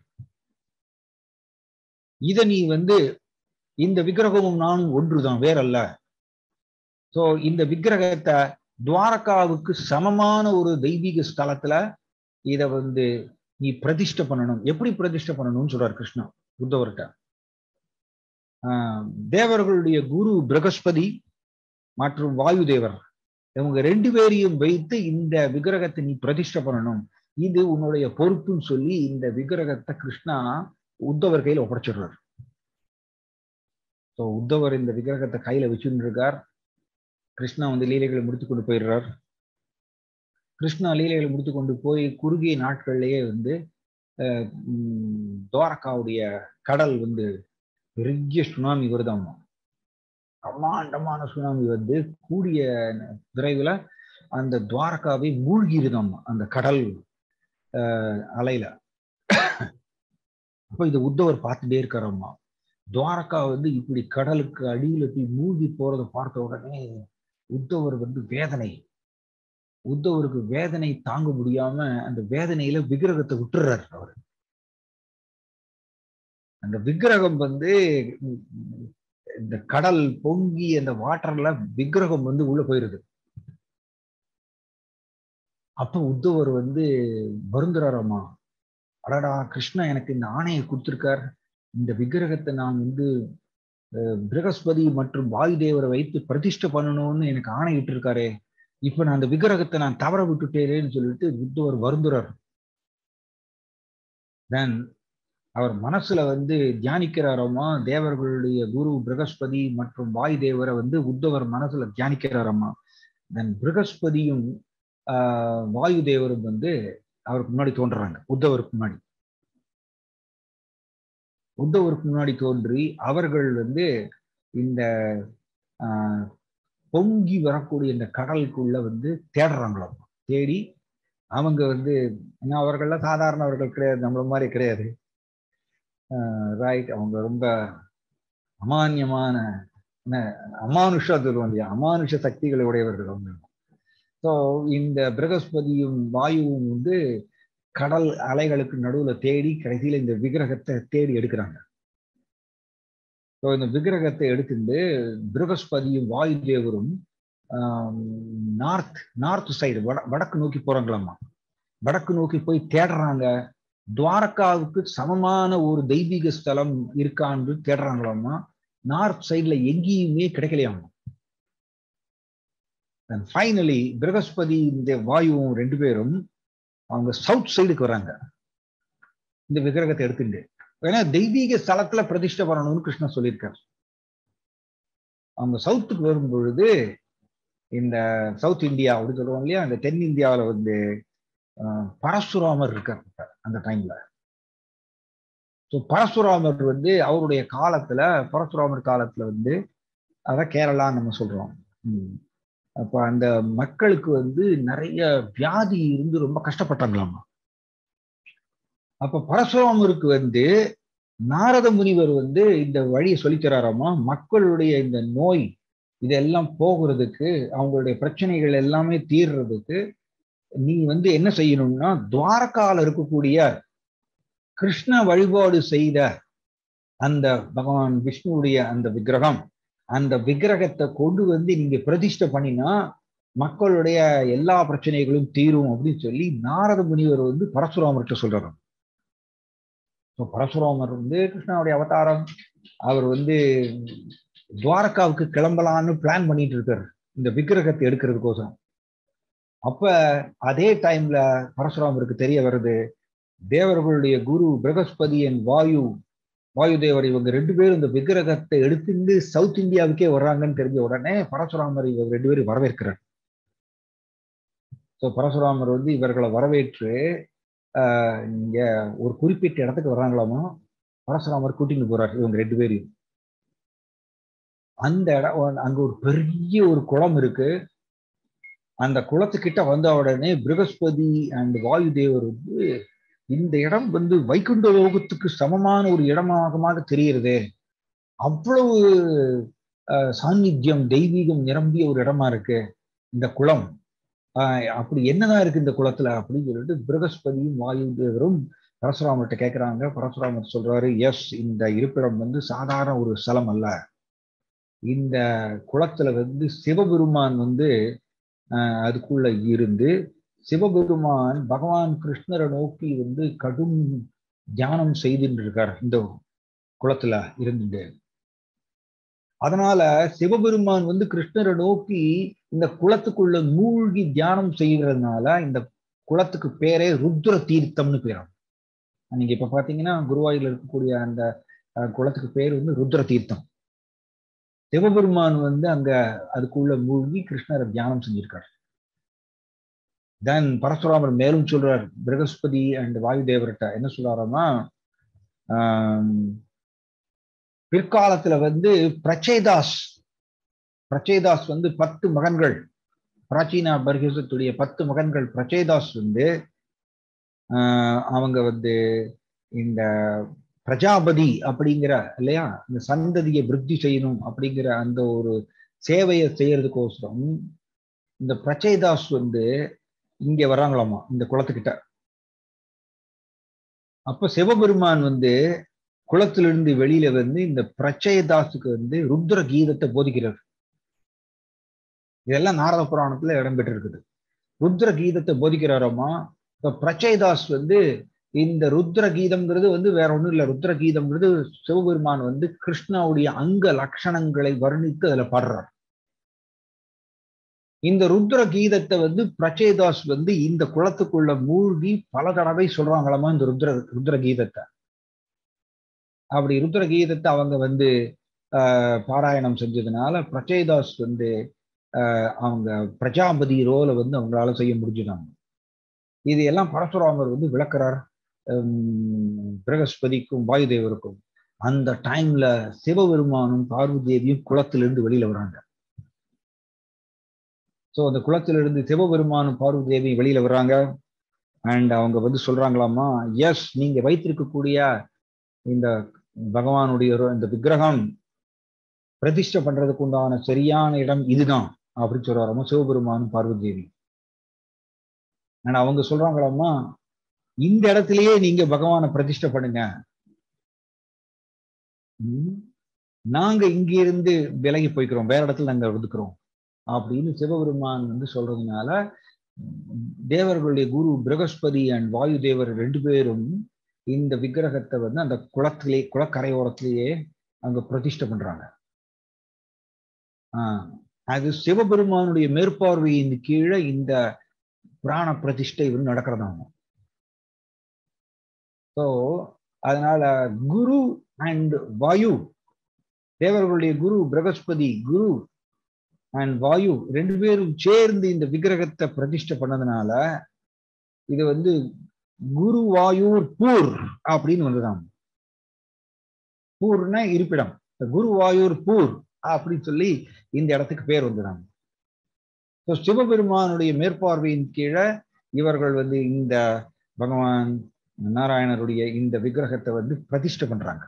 Speaker 1: இத நீ வந்து இந்த விக்கிரகமும் நானும் ஒன்றுதான் வேறல்ல ஸோ இந்த விக்கிரகத்தை துவாரகாவுக்கு சமமான ஒரு தெய்வீக ஸ்தலத்துல இத வந்து நீ பிரதிஷ்டை பண்ணணும் எப்படி பிரதிஷ்டை பண்ணணும்னு சொல்றாரு கிருஷ்ணா உத்தவர்கிட்ட தேவர்களுடைய குரு பிரகஸ்பதி மற்றும் வாயு தேவர் இவங்க ரெண்டு பேரையும் வைத்து இந்த விக்கிரகத்தை நீ பிரதிஷ்டை பண்ணணும் இது உன்னுடைய பொறுப்புன்னு சொல்லி இந்த விக்கிரகத்தை கிருஷ்ணா உத்தவர் கையில ஒப்படைச்சிடுறாரு ஸோ உத்தவர் இந்த விக்கிரகத்தை கையில வச்சுட்டு இருக்கார் கிருஷ்ணா வந்து லீலைகளை முடித்து கொண்டு போயிடுறார் கிருஷ்ணா லீலைகளை முடித்து கொண்டு போய் குறுகிய நாட்கள்லயே வந்து துவாரகாவுடைய கடல் வந்து பெரிய சுனாமி வருதாமா பிரம்மாண்டமான சுனாமி வந்து கூடிய விரைவில் அந்த துவாரகாவை மூழ்கிருதாமா அந்த கடல் அலையில அப்போ இது உத்தவர் பார்த்துட்டே இருக்காரம்மா துவாரகா வந்து இப்படி கடலுக்கு அடியில போய் மூழ்கி போறதை பார்த்த உடனே உத்தவர் வந்து வேதனை உத்தவருக்கு வேதனை தாங்க முடியாம அந்த வேதனையில விக்கிரகத்தை விட்டுறாரு அவர் அந்த விக்கிரகம் வந்து இந்த கடல் பொங்கி அந்த வாட்டர்ல விக்கிரகம் வந்து உள்ள போயிருது அப்ப உத்தவர் வந்து வருந்துறாரம்மா அடடா கிருஷ்ணா எனக்கு இந்த ஆணையை கொடுத்திருக்கார் இந்த விக்கிரகத்தை நான் வந்து பிரகஸ்பதி மற்றும் வாயு தேவரை வைத்து பிரதிஷ்டை பண்ணணும்னு எனக்கு ஆணை விட்டுருக்காரே இப்ப நான் அந்த விக்கிரகத்தை நான் தவற விட்டுட்டேனேன்னு சொல்லிட்டு உத்தவர் வருந்துறார் தென் அவர் மனசுல வந்து தியானிக்கிறாரம்மா தேவர்களுடைய குரு பிரகஸ்பதி மற்றும் வாயு தேவரை வந்து உத்தவர் மனசுல தியானிக்கிறாரம்மா தென் பிரகஸ்பதியும் ஆஹ் வாயு தேவரும் வந்து அவருக்கு முன்னாடி தோன்றுறாங்க உத்தவருக்கு முன்னாடி உத்தவருக்கு முன்னாடி தோன்றி அவர்கள் வந்து இந்த ஆஹ் பொங்கி வரக்கூடிய இந்த கடலுக்குள்ள வந்து தேடுறாங்களாம் தேடி அவங்க வந்து ஏன்னா அவர்கள்லாம் சாதாரணவர்கள் கிடையாது நம்மள மாதிரி கிடையாது ரைட் அவங்க ரொம்ப அமானியமான அமானுஷா சொல்லுவோம் இல்லையா அமானுஷ சக்திகளை உடையவர்கள் அவங்க ஸோ இந்த பிரகஸ்பதியும் வாயுவும் வந்து கடல் அலைகளுக்கு நடுவுல தேடி கடைசியில இந்த விக்கிரகத்தை தேடி எடுக்கிறாங்க ஸோ இந்த விக்கிரகத்தை எடுத்துட்டு பிரகஸ்பதியும் வாயு தேவரும் நார்த் நார்த் சைடு வட வடக்கு நோக்கி போறாங்களாமா வடக்கு நோக்கி போய் தேடுறாங்க துவாரகாவுக்கு சமமான ஒரு தெய்வீக ஸ்தலம் இருக்கான்னு தேடுறாங்களாமா நார்த் சைட்ல எங்கேயுமே கிடைக்கலையாமா ஃபைனலி பிரகஸ்பதி இந்த வாயுவும் ரெண்டு பேரும் அவங்க சவுத் சைடுக்கு வராங்க இந்த விக்கிரகத்தை எடுத்துட்டு ஏன்னா தெய்வீக ஸ்தலத்துல பிரதிஷ்டை பண்ணணும்னு கிருஷ்ணன் சொல்லியிருக்காரு அவங்க சவுத்துக்கு வரும் பொழுது இந்த சவுத் இந்தியா அப்படின்னு சொல்லுவாங்க இல்லையா அந்த தென் இந்தியாவில் வந்து பரசுராமர் இருக்கார் அந்த டைம்ல ஸோ பரசுராமர் வந்து அவருடைய காலத்துல பரசுராமர் காலத்துல வந்து அதான் கேரளா நம்ம சொல்றோம் அப்ப அந்த மக்களுக்கு வந்து நிறைய வியாதி இருந்து ரொம்ப கஷ்டப்பட்டாங்களாமா அப்ப பரசுராமருக்கு வந்து நாரத முனிவர் வந்து இந்த வழியை சொல்லித்தராராமா மக்களுடைய இந்த நோய் இதெல்லாம் போகிறதுக்கு அவங்களுடைய பிரச்சனைகள் எல்லாமே தீர்றதுக்கு நீ வந்து என்ன செய்யணும்னா துவாரகால இருக்கக்கூடிய கிருஷ்ண வழிபாடு செய்த அந்த பகவான் விஷ்ணுவுடைய அந்த விக்கிரகம் அந்த விக்கிரகத்தை கொண்டு வந்து நீங்க பிரதிஷ்டை பண்ணினா மக்களுடைய எல்லா பிரச்சனைகளும் தீரும் அப்படின்னு சொல்லி நாரத முனிவர் வந்து பரசுராமர்கிட்ட சொல்றாரு பரசுராமர் வந்து கிருஷ்ணாவுடைய அவதாரம் அவர் வந்து துவாரகாவுக்கு கிளம்பலான்னு பிளான் பண்ணிட்டு இருக்காரு இந்த விக்கிரகத்தை எடுக்கிறதுக்கோசரம் அப்ப அதே டைம்ல பரசுராமருக்கு தெரிய வருது தேவர்களுடைய குரு பிரகஸ்பதி அண்ட் வாயு வாயு தேவர் இவங்க ரெண்டு பேரும் இந்த விக்கிரகத்தை எடுத்துட்டு சவுத் இந்தியாவுக்கே வர்றாங்கன்னு தெரிஞ்ச உடனே பரசுராமர் இவங்க ரெண்டு பேரும் வரவேற்கிறார் ஸோ பரசுராமர் வந்து இவர்களை வரவேற்று இங்க ஒரு குறிப்பிட்ட இடத்துக்கு வர்றாங்களாமா பரசுராமர் கூட்டிட்டு போறார் இவங்க ரெண்டு பேரையும் அந்த இடம் அங்க ஒரு பெரிய ஒரு குளம் இருக்கு அந்த குளத்துக்கிட்ட வந்த உடனே பிரகஸ்பதி அண்ட் வாயு தேவர் வந்து இந்த இடம் வந்து வைகுண்ட லோகத்துக்கு சமமான ஒரு இடமாக தெரிகிறது அவ்வளவு சாநித்தியம் தெய்வீகம் நிரம்பிய ஒரு இடமா இருக்கு இந்த குளம் அப்படி என்னதான் இருக்கு இந்த குளத்துல அப்படின்னு சொல்லிட்டு பிரகஸ்பதியும் வாயு தேவரும் பரசுராமர்கிட்ட கேட்கிறாங்க பரசுராமர் சொல்றாரு எஸ் இந்த இருப்பிடம் வந்து சாதாரண ஒரு ஸ்தலம் அல்ல இந்த குளத்துல வந்து சிவபெருமான் வந்து அதுக்குள்ள இருந்து சிவபெருமான் பகவான் கிருஷ்ணரை நோக்கி வந்து கடும் தியானம் செய்துட்டு இருக்கார் இந்த குளத்துல இருந்துட்டு அதனால சிவபெருமான் வந்து கிருஷ்ணரை நோக்கி இந்த குளத்துக்குள்ள மூழ்கி தியானம் செய்யறதுனால இந்த குளத்துக்கு பேரே ருத்ர தீர்த்தம்னு பேரும் நீங்க இப்ப பாத்தீங்கன்னா குருவாயூர்ல இருக்கக்கூடிய அந்த குளத்துக்கு பேர் வந்து ருத்ர தீர்த்தம் சிவபெருமான் வந்து அங்க அதுக்குள்ள மூழ்கி கிருஷ்ணரை தியானம் செஞ்சிருக்காரு தென் பரசுராமர் மேலும் சொல்றார் பிரகஸ்பதி அண்ட் வாயு தேவர்கிட்ட என்ன சொல்றாருன்னா பிற்காலத்துல வந்து பிரச்சேதாஸ் பிரச்சேதாஸ் வந்து பத்து மகன்கள் பிராச்சீனா பர்கேசத்துடைய பத்து மகன்கள் பிரச்சேதாஸ் வந்து அவங்க வந்து இந்த பிரஜாபதி அப்படிங்கிற இல்லையா இந்த சந்ததியை விருத்தி செய்யணும் அப்படிங்கிற அந்த ஒரு சேவையை செய்யறதுக்கோசரம் இந்த பிரச்சேதாஸ் வந்து இங்க வர்றாங்களாமா இந்த குளத்துக்கிட்ட அப்ப சிவபெருமான் வந்து குளத்திலிருந்து வெளியில வந்து இந்த பிரச்சயதாசுக்கு வந்து ருத்ர கீதத்தை போதிக்கிறார் இதெல்லாம் நாரத புராணத்துல இடம்பெற்று இருக்குது ருத்ர கீதத்தை போதிக்கிறாராமா இப்ப பிரச்சயதாஸ் வந்து இந்த ருத்ர கீதம்ங்கிறது வந்து வேற ஒண்ணும் இல்ல ருத்ர கீதம்ங்கிறது சிவபெருமான் வந்து கிருஷ்ணாவுடைய அங்க லட்சணங்களை வர்ணித்து அதுல பாடுறார் இந்த ருத்ர கீதத்தை வந்து பிரச்சேதாஸ் வந்து இந்த குளத்துக்குள்ள மூழ்கி பல தடவை சொல்றாங்களாமா இந்த ருத்ர ருத்ர கீதத்தை அப்படி ருத்ர கீதத்தை அவங்க வந்து பாராயணம் செஞ்சதுனால பிரச்சேதாஸ் வந்து அவங்க பிரஜாபதி ரோலை வந்து அவங்களால செய்ய முடிஞ்சுதாங்க இது எல்லாம் பரசுராமர் வந்து விளக்குறார் பிரகஸ்பதிக்கும் வாயுதேவருக்கும் அந்த டைம்ல சிவபெருமானும் பார்வதி தேவியும் குளத்திலிருந்து வெளியில வராங்க ஸோ அந்த குளத்திலிருந்து சிவபெருமானும் பார்வதி தேவி வெளியில வர்றாங்க அண்ட் அவங்க வந்து சொல்றாங்களாமா எஸ் நீங்க வைத்திருக்கக்கூடிய இந்த பகவானுடைய இந்த விக்கிரகம் பிரதிஷ்டை பண்றதுக்கு உண்டான சரியான இடம் இதுதான் அப்படின்னு சொல்றாராமா சிவபெருமானும் பார்வதி தேவி ஆனா அவங்க சொல்றாங்களாமா இந்த இடத்துலயே நீங்க பகவானை பிரதிஷ்டை பண்ணுங்க நாங்க இங்க இருந்து விலகி போய்க்கிறோம் வேற இடத்துல நாங்க ஒதுக்குறோம் அப்படின்னு சிவபெருமான் வந்து சொல்றதுனால தேவர்களுடைய குரு பிரகஸ்பதி அண்ட் வாயு தேவர் ரெண்டு பேரும் இந்த விக்கிரகத்தை வந்து அந்த குளத்திலே குளக்கரையோரத்திலேயே அங்க பிரதிஷ்டை பண்றாங்க ஆஹ் அது சிவபெருமானுடைய மேற்பார்வையின் கீழே இந்த பிராண பிரதிஷ்டை வந்து நடக்கிறதாங்க ஸோ அதனால குரு அண்ட் வாயு தேவர்களுடைய குரு பிரகஸ்பதி குரு அண்ட் வாயு ரெண்டு பேரும் சேர்ந்து இந்த விக்கிரகத்தை பிரதிஷ்டை பண்ணதுனால இது வந்து குருவாயூர் பூர் அப்படின்னு வந்துதான் பூர்னா இருப்பிடம் குருவாயூர் பூர் அப்படின்னு சொல்லி இந்த இடத்துக்கு பேர் வந்துடாங்க ஸோ சிவபெருமானுடைய மேற்பார்வையின் கீழே இவர்கள் வந்து இந்த பகவான் நாராயணருடைய இந்த விக்கிரகத்தை வந்து பிரதிஷ்டை பண்றாங்க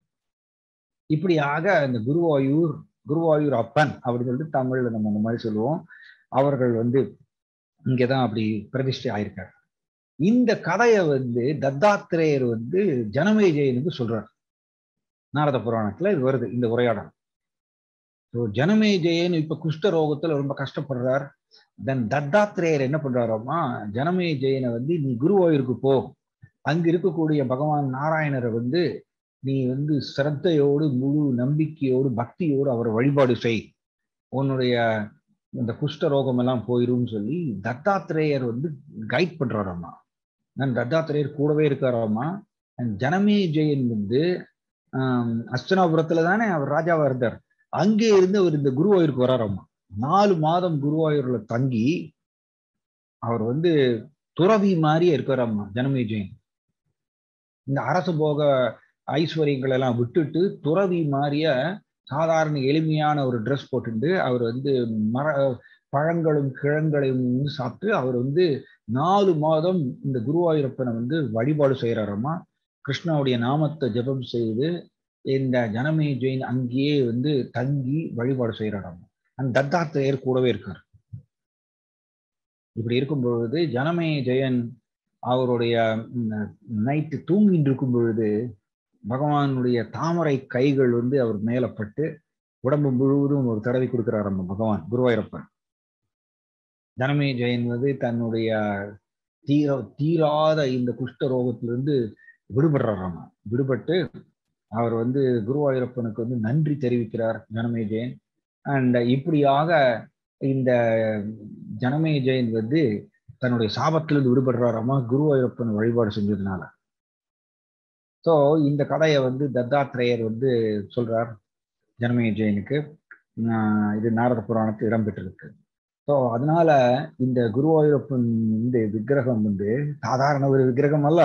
Speaker 1: இப்படியாக இந்த குருவாயூர் குருவாயூர் அப்பன் அப்படின்னு சொல்லிட்டு தமிழ்ல நம்ம அந்த மாதிரி சொல்லுவோம் அவர்கள் வந்து இங்கதான் அப்படி பிரதிஷ்டை ஆயிருக்காரு இந்த கதையை வந்து தத்தாத்திரேயர் வந்து ஜனமேஜயனுக்கு சொல்றார் நாரத புராணத்துல இது வருது இந்த உரையாடல் ஸோ ஜனமேஜயன் இப்ப குஷ்ட ரோகத்துல ரொம்ப கஷ்டப்படுறார் தென் தத்தாத்திரேயர் என்ன பண்றாராமா ஜனமேஜயனை வந்து நீ குருவாயூருக்கு போ அங்க இருக்கக்கூடிய பகவான் நாராயணரை வந்து நீ வந்து சிரத்தையோடு முழு நம்பிக்கையோடு பக்தியோடு அவரை வழிபாடு செய் உன்னுடைய இந்த குஷ்ட ரோகம் எல்லாம் போயிரும்னு சொல்லி தத்தாத்திரேயர் வந்து கைட் பண்றாராமா நான் தத்தாத்திரேயர் கூடவே இருக்காராமா ஜனமே ஜெயன் வந்து ஆஹ் அஸ்தனாபுரத்துல தானே அவர் ராஜாவா இருந்தார் அங்கே இருந்து அவர் இந்த குருவாயூருக்கு வராராமா நாலு மாதம் குருவாயூர்ல தங்கி அவர் வந்து துறவி மாதிரியே இருக்காராமா ஜனமே ஜெயன் இந்த அரசு போக ஐஸ்வர்யங்கள் எல்லாம் விட்டுட்டு துறவி மாதிரிய சாதாரண எளிமையான ஒரு ட்ரெஸ் போட்டுட்டு அவர் வந்து மர பழங்களும் கிழங்களையும் வந்து சாப்பிட்டு அவர் வந்து நாலு மாதம் இந்த குருவாயூரப்பனை வந்து வழிபாடு செய்யறாராமா கிருஷ்ணாவுடைய நாமத்தை ஜெபம் செய்து இந்த ஜனமே ஜெயின் அங்கேயே வந்து தங்கி வழிபாடு செய்யறாராமா அந்த தத்தாத்திரேயர் கூடவே இருக்கார் இப்படி இருக்கும் பொழுது ஜனமே ஜெயன் அவருடைய நைட்டு தூங்கிட்டு இருக்கும் பொழுது பகவானுடைய தாமரை கைகள் வந்து அவர் மேலப்பட்டு உடம்பு முழுவதும் ஒரு தடவை கொடுக்கிறார் நம்ம பகவான் குருவாயூரப்பன் ஜனமே ஜெயன் வந்து தன்னுடைய தீர தீராத இந்த குஷ்ட ரோகத்திலிருந்து விடுபடுறாராமா விடுபட்டு அவர் வந்து குருவாயூரப்பனுக்கு வந்து நன்றி தெரிவிக்கிறார் ஜனமே ஜெயன் அண்ட் இப்படியாக இந்த ஜனமே ஜெயன் வந்து தன்னுடைய சாபத்திலிருந்து விடுபடுறாராமா குருவாயூரப்பன் வழிபாடு செஞ்சதுனால ஸோ இந்த கதையை வந்து தத்தாத்திரேயர் வந்து சொல்றார் ஜனமே ஜெயனுக்கு இது நாரத புராணத்தில் இடம்பெற்றிருக்கு ஸோ அதனால இந்த குருவாயூரப்பன் இந்த விக்கிரகம் வந்து சாதாரண ஒரு விக்கிரகம் அல்ல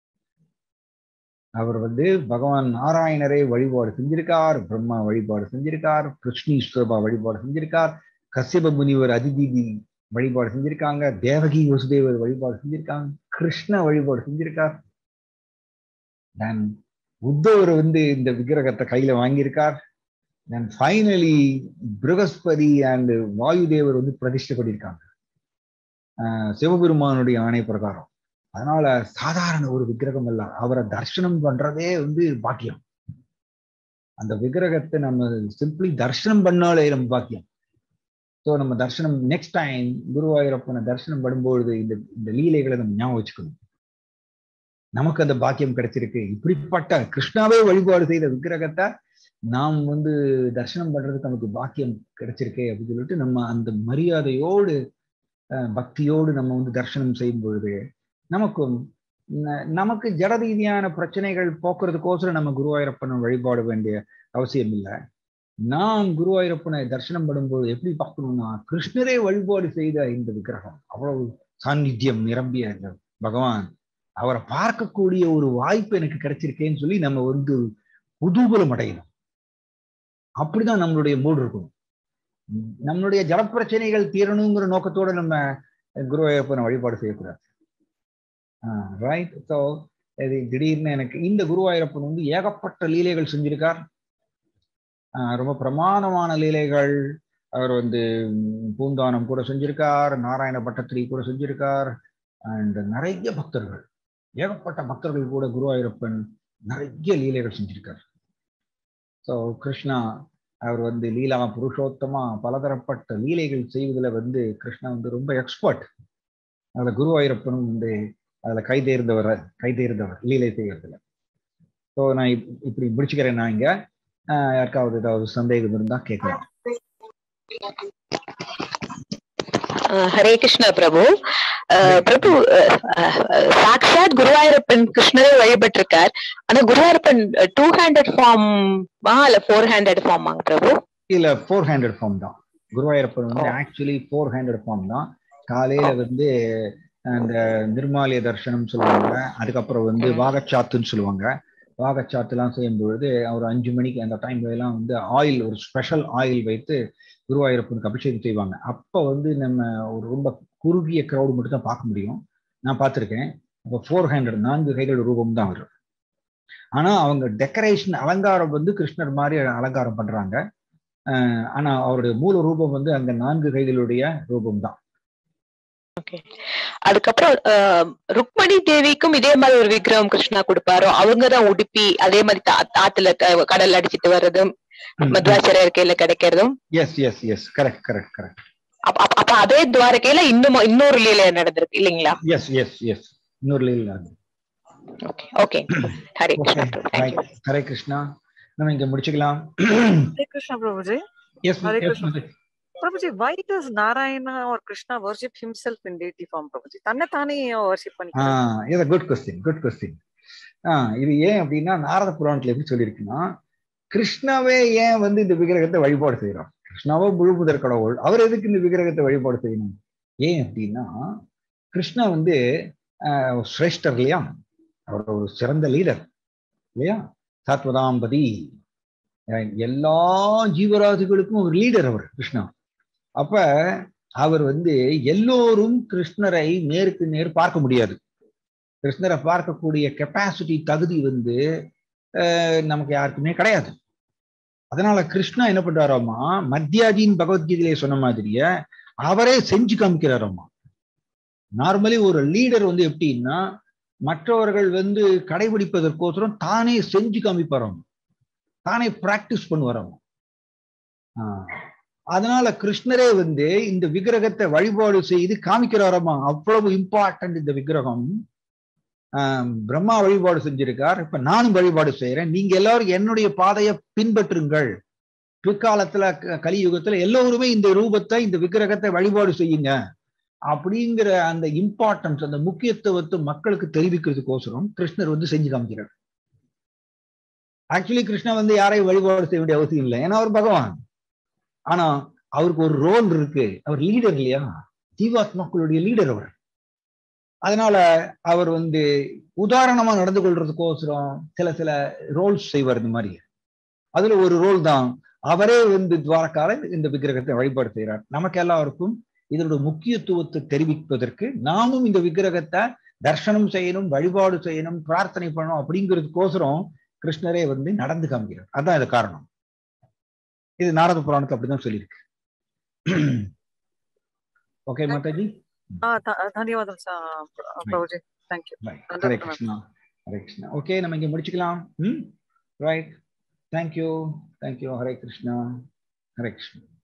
Speaker 1: அவர் வந்து பகவான் நாராயணரை வழிபாடு செஞ்சிருக்கார் பிரம்மா வழிபாடு செஞ்சிருக்கார் கிருஷ்ணீஸ்வரபா வழிபாடு செஞ்சிருக்கார் கசியப முனிவர் அதிதிதி வழிபாடு செஞ்சிருக்காங்க தேவகி வசுதேவர் வழிபாடு செஞ்சிருக்காங்க கிருஷ்ண வழிபாடு செஞ்சிருக்கார் தென் உத்தவர் வந்து இந்த விக்கிரகத்தை கையில வாங்கியிருக்கார் then finally Brihaspati and Vayudevar வந்து பிரதிஷ்டை பண்ணியிருக்காங்க சிவபெருமானுடைய ஆணை பிரகாரம் அதனால சாதாரண ஒரு விக்கிரகம் அல்ல அவரை தர்ஷனம் பண்றதே வந்து பாக்கியம் அந்த விக்கிரகத்தை நம்ம சிம்பிளி தர்ஷனம் பண்ணாலே நம்ம பாக்கியம் ஸோ நம்ம தர்ஷனம் நெக்ஸ்ட் டைம் குருவாயூரப்பனை தரிசனம் பண்ணும்பொழுது இந்த இந்த லீலைகளை நம்ம ஞாபகம் வச்சுக்கணும் நமக்கு அந்த பாக்கியம் கிடைச்சிருக்கு இப்படிப்பட்ட கிருஷ்ணாவே வழிபாடு செய்த விக்கிரகத்தை நாம் வந்து தரிசனம் பண்றதுக்கு நமக்கு பாக்கியம் கிடைச்சிருக்கே அப்படின்னு சொல்லிட்டு நம்ம அந்த மரியாதையோடு பக்தியோடு நம்ம வந்து தரிசனம் செய்யும் பொழுது நமக்கும் நமக்கு ஜட ரீதியான பிரச்சனைகள் போக்குறதுக்கோசரம் நம்ம குருவாயூரப்பனை வழிபாட வேண்டிய அவசியம் இல்லை நான் குருவாயூரப்பனை தரிசனம் பண்ணும்போது எப்படி பார்க்கணும்னா கிருஷ்ணரே வழிபாடு செய்த இந்த விக்கிரகம் அவ்வளவு சாநித்தியம் நிரம்பிய இந்த பகவான் அவரை பார்க்கக்கூடிய ஒரு வாய்ப்பு எனக்கு கிடைச்சிருக்கேன்னு சொல்லி நம்ம வந்து குதூகலம் அடையணும் அப்படிதான் நம்மளுடைய மூடு இருக்கும் நம்மளுடைய ஜலப்பிரச்சனைகள் தீரணுங்கிற நோக்கத்தோட நம்ம குருவாயூரப்பனை வழிபாடு செய்யக்கூடாது ரைட் ஸோ இது திடீர்னு எனக்கு இந்த குருவாயூரப்பன் வந்து ஏகப்பட்ட லீலைகள் செஞ்சிருக்கார் ரொம்ப பிரமாதமான லீலைகள் அவர் வந்து பூந்தானம் கூட செஞ்சிருக்கார் நாராயண பட்டத்திரி கூட செஞ்சிருக்கார் அண்ட் நிறைய பக்தர்கள் ஏகப்பட்ட பக்தர்கள் கூட குருவாயூரப்பன் நிறைய லீலைகள் செஞ்சிருக்கார் ஸோ கிருஷ்ணா அவர் வந்து லீலா புருஷோத்தமா பலதரப்பட்ட லீலைகள் செய்வதில் வந்து கிருஷ்ணா வந்து ரொம்ப எக்ஸ்பர்ட் அதில் குருவாயூரப்பனும் வந்து அதுல கை தேர்ந்தவர் கை தேர்ந்தவர் லீலை செய்யறதுல ஸோ நான் இப்- இப்படி முடிச்சுக்கிறேன் நான் இங்க ஆஹ் யாருக்காவது ஏதாவது சந்தேகம் இருந்தா கேட்கலாம்
Speaker 2: அஹ் ஹரே கிருஷ்ண பிரபு அஹ் பிரபு அஹ் அஹ் சாக்ஷாத் குருவாயூரப்பன் கிருஷ்ணரே வழிபட்டிருக்கார் ஆனா குருவாயூரப்பன் டூ ஹேண்டட் ஃபார்மா இல்ல ஃபோர் ஹேண்டட் ஃபார்மாங்க பிரபு
Speaker 1: இல்ல ஃபோர் ஹேண்டட் ஃபார்ம் தான் குருவாயூரப்பன் வந்து
Speaker 2: ஓ.
Speaker 1: ஆக்சுவலி ஃபோர் ஹேண்டட் ஃபார்ம் தான் காலையில வந்து அந்த நிர்மாலய தர்சனம் சொல்லுவாங்க அதுக்கப்புறம் வந்து
Speaker 2: ம்.
Speaker 1: வாகச்சாத்துன்னு சொல்லுவாங்க வாகச்சாத்துலாம் செய்யும் பொழுது ஒரு அஞ்சு மணிக்கு அந்த டைம்ல எல்லாம் வந்து ஆயில் ஒரு ஸ்பெஷல் ஆயில் வைத்து குருவாயூரப்பனுக்கு அபிஷேகம் செய்வாங்க அப்போ வந்து நம்ம ஒரு ரொம்ப குறுகிய க்ரௌடு மட்டும் தான் பார்க்க முடியும் நான் பார்த்துருக்கேன் அப்போ ஃபோர் ஹண்ட்ரட் நான்கு கைகளோட ரூபம் தான் வரும் ஆனா அவங்க டெக்கரேஷன் அலங்காரம் வந்து கிருஷ்ணர் மாதிரி அலங்காரம் பண்றாங்க அஹ் ஆனா அவருடைய மூல ரூபம் வந்து அந்த நான்கு கைகளுடைய ரூபம் தான்
Speaker 2: அதுக்கப்புறம் அஹ், ருக்மணி தேவிக்கும் இதே மாதிரி ஒரு விக்கிரகம் கிருஷ்ணா கொடுப்பாரோ அவங்கதான் உடுப்பி அதே மாதிரி தா- ஆத்துல க- கடல் அடிச்சிட்டு வர்றதும் மத்வாச்சாரிய இருக்கையில கிடைக்கிறதும்
Speaker 1: yes yes yes correct correct correct
Speaker 2: அப்ப அப்ப- அப்ப அதே துவாரகையில இன்னும் இன்னொரு லீலை நடந்திருக்கு இல்லைங்களா
Speaker 1: எஸ் எஸ் எஸ் இன்னொரு லீல
Speaker 2: okay okay Hare Krishna Prabhu thank you
Speaker 1: Hare Krishna நம்ம இங்க முடிச்சுக்கலாம்
Speaker 3: Hare Krishna, Prabhuji.
Speaker 1: Yes
Speaker 3: Hare Krishna. Prabhuji, why does Narayana or Krishna worship himself in deity form, Prabhuji? தன்னை தானே worship
Speaker 1: ஆ
Speaker 3: பண்ணிக்கிறார்.
Speaker 1: இது குட் கொஸ்டின் குட் கொஸ்டின் ஆ இது ஏன் அப்படின்னா நாரத புராணத்துல எப்படி சொல்லியிருக்குன்னா கிருஷ்ணாவே ஏன் வந்து இந்த விக்கிரகத்தை வழிபாடு செய்யறோம் கிருஷ்ணாவோ முழு முதற் கடவுள் அவர் எதுக்கு இந்த விக்கிரகத்தை வழிபாடு செய்யணும் ஏன் அப்படின்னா கிருஷ்ணா வந்து ஆஹ், சிரேஷ்டர் இல்லையா அவர் ஒரு சிறந்த லீடர் இல்லையா சாத்வதாம்பதி அஹ், எல்லா ஜீவராசிகளுக்கும் ஒரு லீடர் அவர் கிருஷ்ணா அப்ப அவர் வந்து எல்லோரும் கிருஷ்ணரை நேருக்கு நேர் பார்க்க முடியாது கிருஷ்ணரை பார்க்கக்கூடிய கெப்பாசிட்டி தகுதி வந்து அஹ், நமக்கு யாருக்குமே கிடையாது அதனால கிருஷ்ணா என்ன பண்றாராமா மத்தியாஜின் பகவத்கீதையிலே சொன்ன மாதிரியே அவரே செஞ்சு காமிக்கிறாராமா நார்மலி ஒரு லீடர் வந்து எப்படின்னா மற்றவர்கள் வந்து கடைபிடிப்பதற்கோசரம் தானே செஞ்சு காமிப்பாராம் தானே பிராக்டிஸ் பண்ணுவாராம் ஆஹ் அதனால கிருஷ்ணரே வந்து இந்த விக்கிரகத்தை வழிபாடு செய்து காமிக்கிறாராமா அவ்வளவு இம்பார்ட்டன்ட் இந்த விக்கிரகம் ஆஹ் பிரம்மா வழிபாடு செஞ்சிருக்கார் இப்ப நானும் வழிபாடு செய்யறேன் நீங்க எல்லாரும் என்னுடைய பாதையை பின்பற்றுங்கள் பிற்காலத்துல க- கலியுகத்துல எல்லோருமே இந்த ரூபத்தை இந்த விக்கிரகத்தை வழிபாடு செய்யுங்க அப்படிங்கிற அந்த இம்பார்ட்டன்ஸ் அந்த முக்கியத்துவத்தை மக்களுக்கு தெரிவிக்கிறதுக்கோசரம் கிருஷ்ணர் வந்து செஞ்சு காமிக்கிறார் ஆக்சுவலி கிருஷ்ணா வந்து யாரையும் வழிபாடு செய்ய வேண்டிய அவசியம் இல்லை ஏன்னா அவர் பகவான் ஆனா அவருக்கு ஒரு ரோல் இருக்கு அவர் லீடர் இல்லையா ஜீவாத்மாக்களுடைய லீடர் அவர் அதனால அவர் வந்து உதாரணமா நடந்து கொள்றதுக்கோசரம் சில சில ரோல்ஸ் செய்வார் இந்த மாதிரி அதுல ஒரு ரோல் தான் அவரே வந்து துவாரக்கால இந்த விக்கிரகத்தை வழிபாடு செய்கிறார் நமக்கு எல்லாருக்கும் இதனோட முக்கியத்துவத்தை தெரிவிப்பதற்கு நாமும் இந்த விக்கிரகத்தை தர்சனம் செய்யணும் வழிபாடு செய்யணும் பிரார்த்தனை பண்ணணும் அப்படிங்கிறதுக்கோசரம் கிருஷ்ணரே வந்து நடந்து காமிக்கிறார் அதான் இது காரணம் இது நாரத புராணத்தை அப்படிதான் சொல்லியிருக்கு ஓகே மாதாஜி
Speaker 3: ஆ, த- ధన్యవాదం సా- Prabhuji thank you
Speaker 1: Right. Hare Krishna Hare Krishna okay நம்ம இங்க முடிச்சுக்கலாம் ம் right thank you thank you Hare Krishna Hare Krishna